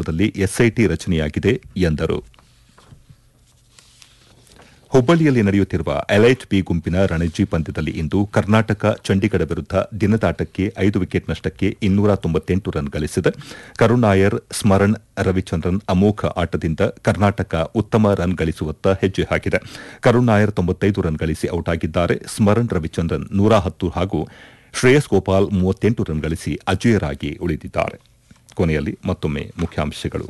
ನೇತೃತ್ವದಲ್ಲಿ ಎಸ್ಐಟಿ ರಚನೆಯಾಗಿದೆ ಎಂದರು ಹುಬ್ಬಳ್ಳಿಯಲ್ಲಿ ನಡೆಯುತ್ತಿರುವ ಎಲೈಟ್ ಬಿ ಗುಂಪಿನ ರಣಜಿ ಪಂದ್ಯದಲ್ಲಿ ಇಂದು ಕರ್ನಾಟಕ ಚಂಡೀಗಢ ವಿರುದ್ಧ ದಿನದಾಟಕ್ಕೆ ಐದು ವಿಕೆಟ್ ನಷ್ಟಕ್ಕೆ ಇನ್ನೂರ ತೊಂಬತ್ತೆಂಟು ರನ್ ಗಳಿಸಿದೆ ಕರುಣ್ ನಾಯರ್ ಸ್ಮರಣ್ ರವಿಚಂದ್ರನ್ ಅಮೋಘ ಆಟದಿಂದ ಕರ್ನಾಟಕ ಉತ್ತಮ ರನ್ ಗಳಿಸುವತ್ತ ಹೆಜ್ಜೆ ಹಾಕಿದೆ ಕರುಣ್ ನಾಯರ್ ತೊಂಬತ್ತೈದು ರನ್ ಗಳಿಸಿ ಔಟ್ ಆಗಿದ್ದಾರೆ ಸ್ಮರಣ್ ರವಿಚಂದ್ರನ್ ನೂರ ಹತ್ತು ಹಾಗೂ ಶ್ರೇಯಸ್ ಗೋಪಾಲ್ ಮೂವತ್ತೆಂಟು ರನ್ ಗಳಿಸಿ ಅಜೇಯರಾಗಿ ಉಳಿದಿದ್ದಾರೆ ಕೊನೆಯಲ್ಲಿ ಮತ್ತೊಮ್ಮೆ ಮುಖ್ಯಾಂಶಗಳು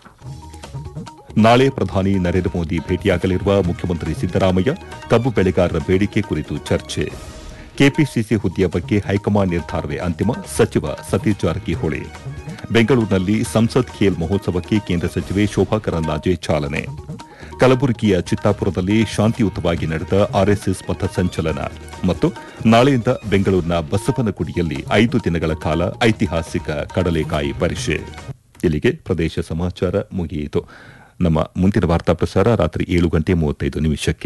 ನಾಳೆ ಪ್ರಧಾನಿ ನರೇಂದ್ರ ಮೋದಿ ಭೇಟಿಯಾಗಲಿರುವ ಮುಖ್ಯಮಂತ್ರಿ ಸಿದ್ದರಾಮಯ್ಯ ಕಬ್ಬು ಬೆಳೆಗಾರರ ಬೇಡಿಕೆ ಕುರಿತು ಚರ್ಚೆ ಕೆಪಿಸಿಸಿ ಹುದ್ದೆಯ ಬಗ್ಗೆ ಹೈಕಮಾಂಡ್ ನಿರ್ಧಾರವೇ ಅಂತಿಮ ಸಚಿವ ಸತೀಶ್ ಜಾರಕಿಹೊಳಿ ಬೆಂಗಳೂರಿನಲ್ಲಿ ಸಂಸತ್ ಖೇಲ್ ಮಹೋತ್ಸವಕ್ಕೆ ಕೇಂದ್ರ ಸಚಿವೆ ಶೋಭಾ ಕರಂದ್ಲಾಜೆ ಚಾಲನೆ ಕಲಬುರಗಿಯ ಚಿತ್ತಾಪುರದಲ್ಲಿ ಶಾಂತಿಯುತವಾಗಿ ನಡೆದ ಆರ್ಎಸ್ಎಸ್ ಪಥಸಂಚಲನ ಮತ್ತು ನಾಳೆಯಿಂದ ಬೆಂಗಳೂರಿನ ಬಸವನಗುಡಿಯಲ್ಲಿ ಐದು ದಿನಗಳ ಕಾಲ ಐತಿಹಾಸಿಕ ಕಡಲೆಕಾಯಿ ಪರಿಷೆ ಇಲ್ಲಿಗೆ ಪ್ರದೇಶ ಸಮಾಚಾರ ಮುಗಿಯಿತು ನಮ್ಮ ಮುಂದಿನ ವಾರ್ತಾ ಪ್ರಸಾರ ರಾತ್ರಿ ಏಳು ಗಂಟೆ ಮೂವತ್ತೈದು ನಿಮಿಷಕ್ಕೆ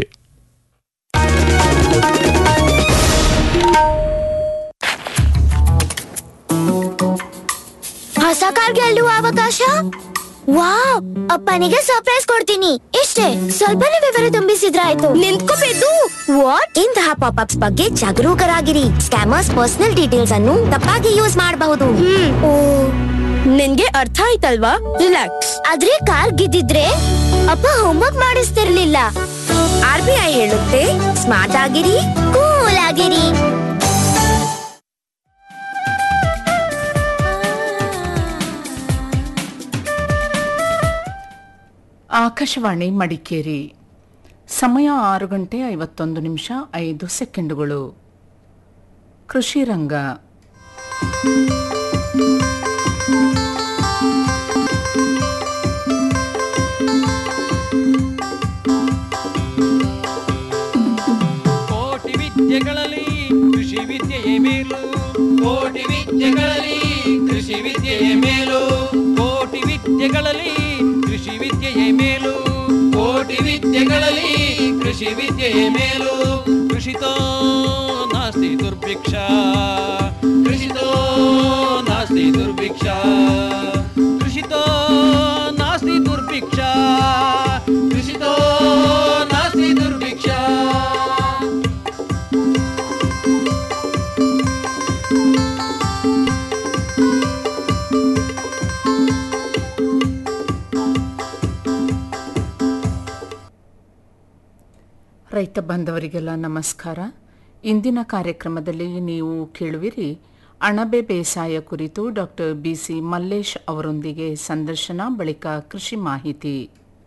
ಹೊಸ ಕಾರ್ ಗೆಲ್ಲುವ ಅವಕಾಶ ವಾವ್ ಅಪ್ಪನಿಗೆ ಸರ್ಪ್ರೈಸ್ ಕೊಡ್ತೀನಿ ಇಷ್ಟೇ ಸ್ವಲ್ಪನೇ ವಿವರ ತುಂಬಿಸಿದ್ರಾಯ್ತು ನಿಂತ್ಕೋಬೇಕು ವಾಟ್ ಇಂತಹ ಪಾಪ್ ಅಪ್ಸ್ ಬಗ್ಗೆ ಜಾಗರೂಕರಾಗಿರಿ ಸ್ಕ್ಯಾಮರ್ಸ್ ಪರ್ಸನಲ್ ಡೀಟೇಲ್ಸ್ ಅನ್ನು ತಪ್ಪಾಗಿ ಯೂಸ್ ಮಾಡಬಹುದು ಓ ನಿನ್ಗೆ ಅರ್ಥ ಆಯ್ತಲ್ವಾ ರಿಲ್ಯಾಕ್ಸ್ ಆದ್ರೆ ಕಾರ್ ಗಿದ್ದಿದ್ರೆ ಅಪ್ಪ ಹೋಮ್ವರ್ಕ್ ಮಾಡಿಸ್ತಿರ್ಲಿಲ್ಲ ಆರ್ ಬಿ ಐ ಹೇಳುತ್ತೆ ಸ್ಮಾರ್ಟ್ ಆಗಿರಿ ಕೂಲ್ ಆಗಿರಿ ಆಕಾಶವಾಣಿ ಮಡಿಕೇರಿ ಸಮಯ ಆರು ಗಂಟೆ ಐವತ್ತೊಂದು ನಿಮಿಷ ಐದು ಸೆಕೆಂಡುಗಳು ಕೃಷಿ ರಂಗ ಕೋಟಿ ವಿದ್ಯೆಗಳಲ್ಲಿ ಕೃಷಿ ವಿದ್ಯೆಯೇ ಮೇಲು ಕೋಟಿ ವಿದ್ಯೆಗಳಲ್ಲಿ ಕೃಷಿ ವಿದ್ಯೆಯೇ ಮೇಲು ಕೋಟಿ ವಿದ್ಯೆಗಳಲ್ಲಿ ಕೃಷಿ ವಿದ್ಯೆಯೇ ಮೇಲು ಕೋಟಿ ವಿದ್ಯೆಗಳಲ್ಲಿ ಕೃಷಿ ವಿದ್ಯೆಯೇ ಮೇಲು ಕೃಷಿತೋ ನಾಸ್ತಿ ದುರ್ಭಿಕ್ಷ ಕೃಷಿತೋ ನಾಸ್ತಿ ದುರ್ಭಿಕ್ಷ ಕೃಷಿತೋ ನಾಸ್ತಿ ದುರ್ಭಿಕ್ಷ ಕೃಷಿತೋ ನಾಸ್ತಿ ದುರ್ಭಿಕ್ಷ ರೈತ ಬಾಂಧವರಿಗೆಲ್ಲ ನಮಸ್ಕಾರ ಇಂದಿನ ಕಾರ್ಯಕ್ರಮದಲ್ಲಿ ನೀವು ಕೇಳುವಿರಿ ಅಣಬೆ ಬೇಸಾಯ ಕುರಿತು ಡಾಕ್ಟರ್ ಬಿಸಿ ಮಲ್ಲೇಶ್ ಅವರೊಂದಿಗೆ ಸಂದರ್ಶನ ಬಳಿಕ ಕೃಷಿ ಮಾಹಿತಿ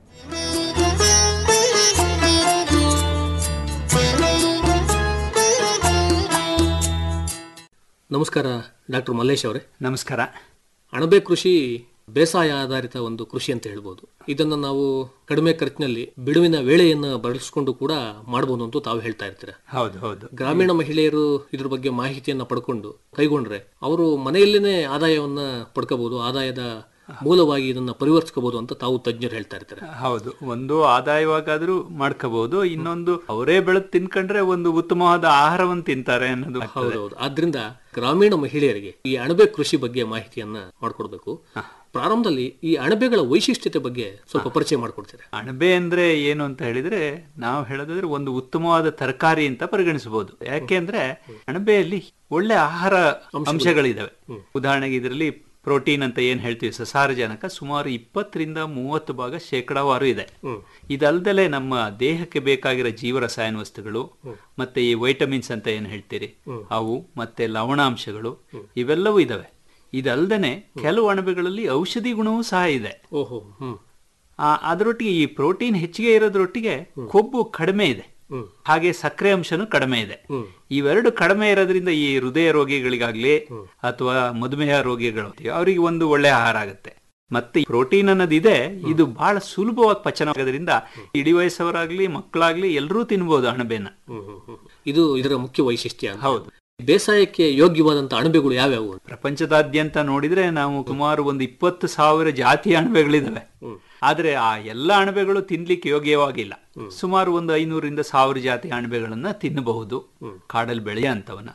ನಮಸ್ಕಾರ ಡಾಕ್ಟರ್ ಮಲ್ಲೇಶ್ ಅವರೇ ನಮಸ್ಕಾರ ಅಣಬೆ ಕೃಷಿ ಬೇಸಾಯ ಆಧಾರಿತ ಒಂದು ಕೃಷಿ ಅಂತ ಹೇಳ್ಬೋದು ಇದನ್ನು ನಾವು ಕಡಿಮೆ ಖರ್ಚಿನಲ್ಲಿ ಬಿಡುವಿನ ವೇಳೆಯನ್ನು ಬಳಸಿಕೊಂಡು ಕೂಡ ಮಾಡಬಹುದು ಅಂತ ತಾವು ಹೇಳ್ತಾ ಇರ್ತೀರ ಹೌದು ಹೌದು ಗ್ರಾಮೀಣ ಮಹಿಳೆಯರು ಇದ್ರ ಬಗ್ಗೆ ಮಾಹಿತಿಯನ್ನ ಪಡ್ಕೊಂಡು ಕೈಗೊಂಡ್ರೆ ಅವರು ಮನೆಯಲ್ಲೇನೆ ಆದಾಯವನ್ನ ಪಡ್ಕೋಬಹುದು ಆದಾಯದ ಮೂಲವಾಗಿ ಇದನ್ನ ಪರಿವರ್ತಿಸಬಹುದು ಅಂತ ತಾವು ತಜ್ಞರು ಹೇಳ್ತಾ ಇರ್ತಾರೆ ಹೌದು ಒಂದು ಆದಾಯವಾಗಾದ್ರೂ ಮಾಡ್ಕೋಬಹುದು ಇನ್ನೊಂದು ಅವರೇ ಬೆಳೆದು ತಿನ್ಕೊಂಡ್ರೆ ಒಂದು ಉತ್ತಮವಾದ ಆಹಾರವನ್ನು ತಿಂತಾರೆ ಅನ್ನೋದು ಆಗ್ತದೆ. ಹೌದೌದು ಆದ್ರಿಂದ ಗ್ರಾಮೀಣ ಮಹಿಳೆಯರಿಗೆ ಈ ಅಣಬೆ ಕೃಷಿ ಬಗ್ಗೆ ಮಾಹಿತಿಯನ್ನ ಮಾಡ್ಕೊಡ್ಬೇಕು ಪ್ರಾರಂಭದಲ್ಲಿ ಈ ಅಣಬೆಗಳ ವೈಶಿಷ್ಟ್ಯತೆ ಬಗ್ಗೆ ಸ್ವಲ್ಪ ಪರಿಚಯ ಮಾಡ್ಕೊಡ್ತೀರಾ ಅಣಬೆ ಅಂದ್ರೆ ಏನು ಅಂತ ಹೇಳಿದ್ರೆ ನಾವು ಹೇಳೋದಾದ್ರೆ ಒಂದು ಉತ್ತಮವಾದ ತರಕಾರಿ ಅಂತ ಪರಿಗಣಿಸಬಹುದು ಯಾಕೆಂದ್ರೆ ಅಣಬೆಯಲ್ಲಿ ಒಳ್ಳೆ ಆಹಾರ ಅಂಶಗಳಿದಾವೆ ಉದಾಹರಣೆಗೆ ಇದರಲ್ಲಿ ಪ್ರೋಟೀನ್ ಅಂತ ಏನ್ ಹೇಳ್ತೀವಿ ಸಸಾರಜನಕ ಸುಮಾರು ಇಪ್ಪತ್ತರಿಂದ ಮೂವತ್ತು ಭಾಗ ಶೇಕಡಾವಾರು ಇದೆ ಇದಲ್ದಲೆ ನಮ್ಮ ದೇಹಕ್ಕೆ ಬೇಕಾಗಿರೋ ಜೀವರಸಾಯನ ವಸ್ತುಗಳು ಮತ್ತೆ ಈ ವೈಟಮಿನ್ಸ್ ಅಂತ ಏನ್ ಹೇಳ್ತೀರಿ ಅವು ಮತ್ತೆ ಲವಣಾಂಶಗಳು ಇವೆಲ್ಲವೂ ಇದಾವೆ ಇದಲ್ದನೆ ಕೆಲವು ಅಣಬೆಗಳಲ್ಲಿ ಔಷಧಿ ಗುಣವೂ ಸಹ ಇದೆ ಓಹೋ ಹ್ಮ್ ಆ, ಅದರೊಟ್ಟಿಗೆ ಈ ಪ್ರೋಟೀನ್ ಹೆಚ್ಚಿಗೆ ಇರೋದ್ರೊಟ್ಟಿಗೆ ಕೊಬ್ಬು ಕಡಿಮೆ ಇದೆ ಹಾಗೆ ಸಕ್ಕರೆ ಅಂಶನೂ ಕಡಿಮೆ ಇದೆ ಇವೆರಡು ಕಡಿಮೆ ಇರೋದ್ರಿಂದ ಈ ಹೃದಯ ರೋಗಿಗಳಿಗಾಗ್ಲಿ ಅಥವಾ ಮಧುಮೇಹ ರೋಗಿಗಳು ಅವರಿಗೆ ಒಂದು ಒಳ್ಳೆ ಆಹಾರ ಆಗುತ್ತೆ ಮತ್ತೆ ಪ್ರೋಟೀನ್ ಅನ್ನೋದಿದೆ ಇದು ಬಹಳ ಸುಲಭವಾಗಿ ಪಚನ ಆಗೋದ್ರಿಂದ ಇಡೀ ವಯಸ್ಸವರಾಗ್ಲಿ ಮಕ್ಕಳಾಗ್ಲಿ ಎಲ್ಲರೂ ತಿನ್ಬೋದು ಅಣಬೆನ ಇದು ಇದರ ಮುಖ್ಯ ವೈಶಿಷ್ಟ್ಯ ಅಂತ. ಹೌದು ಬೇಸಾಯಕ್ಕೆ ಯೋಗ್ಯವಾದಂತ ಅಣಬೆಗಳು ಯಾವ್ಯಾವು ಪ್ರಪಂಚದಾದ್ಯಂತ ನೋಡಿದ್ರೆ ನಾವು ಸುಮಾರು ಒಂದು ಇಪ್ಪತ್ತು ಸಾವಿರ ಜಾತಿಯ ಅಣಬೆಗಳಿದಾವೆ ಆದ್ರೆ ಆ ಎಲ್ಲ ಅಣಬೆಗಳು ತಿನ್ಲಿಕ್ಕೆ ಯೋಗ್ಯವಾಗಿಲ್ಲ ಸುಮಾರು ಒಂದು ಐನೂರಿಂದ ಸಾವಿರ ಜಾತಿಯ ಅಣಬೆಗಳನ್ನ ತಿನ್ನಬಹುದು ಕಾಡಲ್ಲಿ ಬೆಳೆಯ ಅಂತವನ್ನ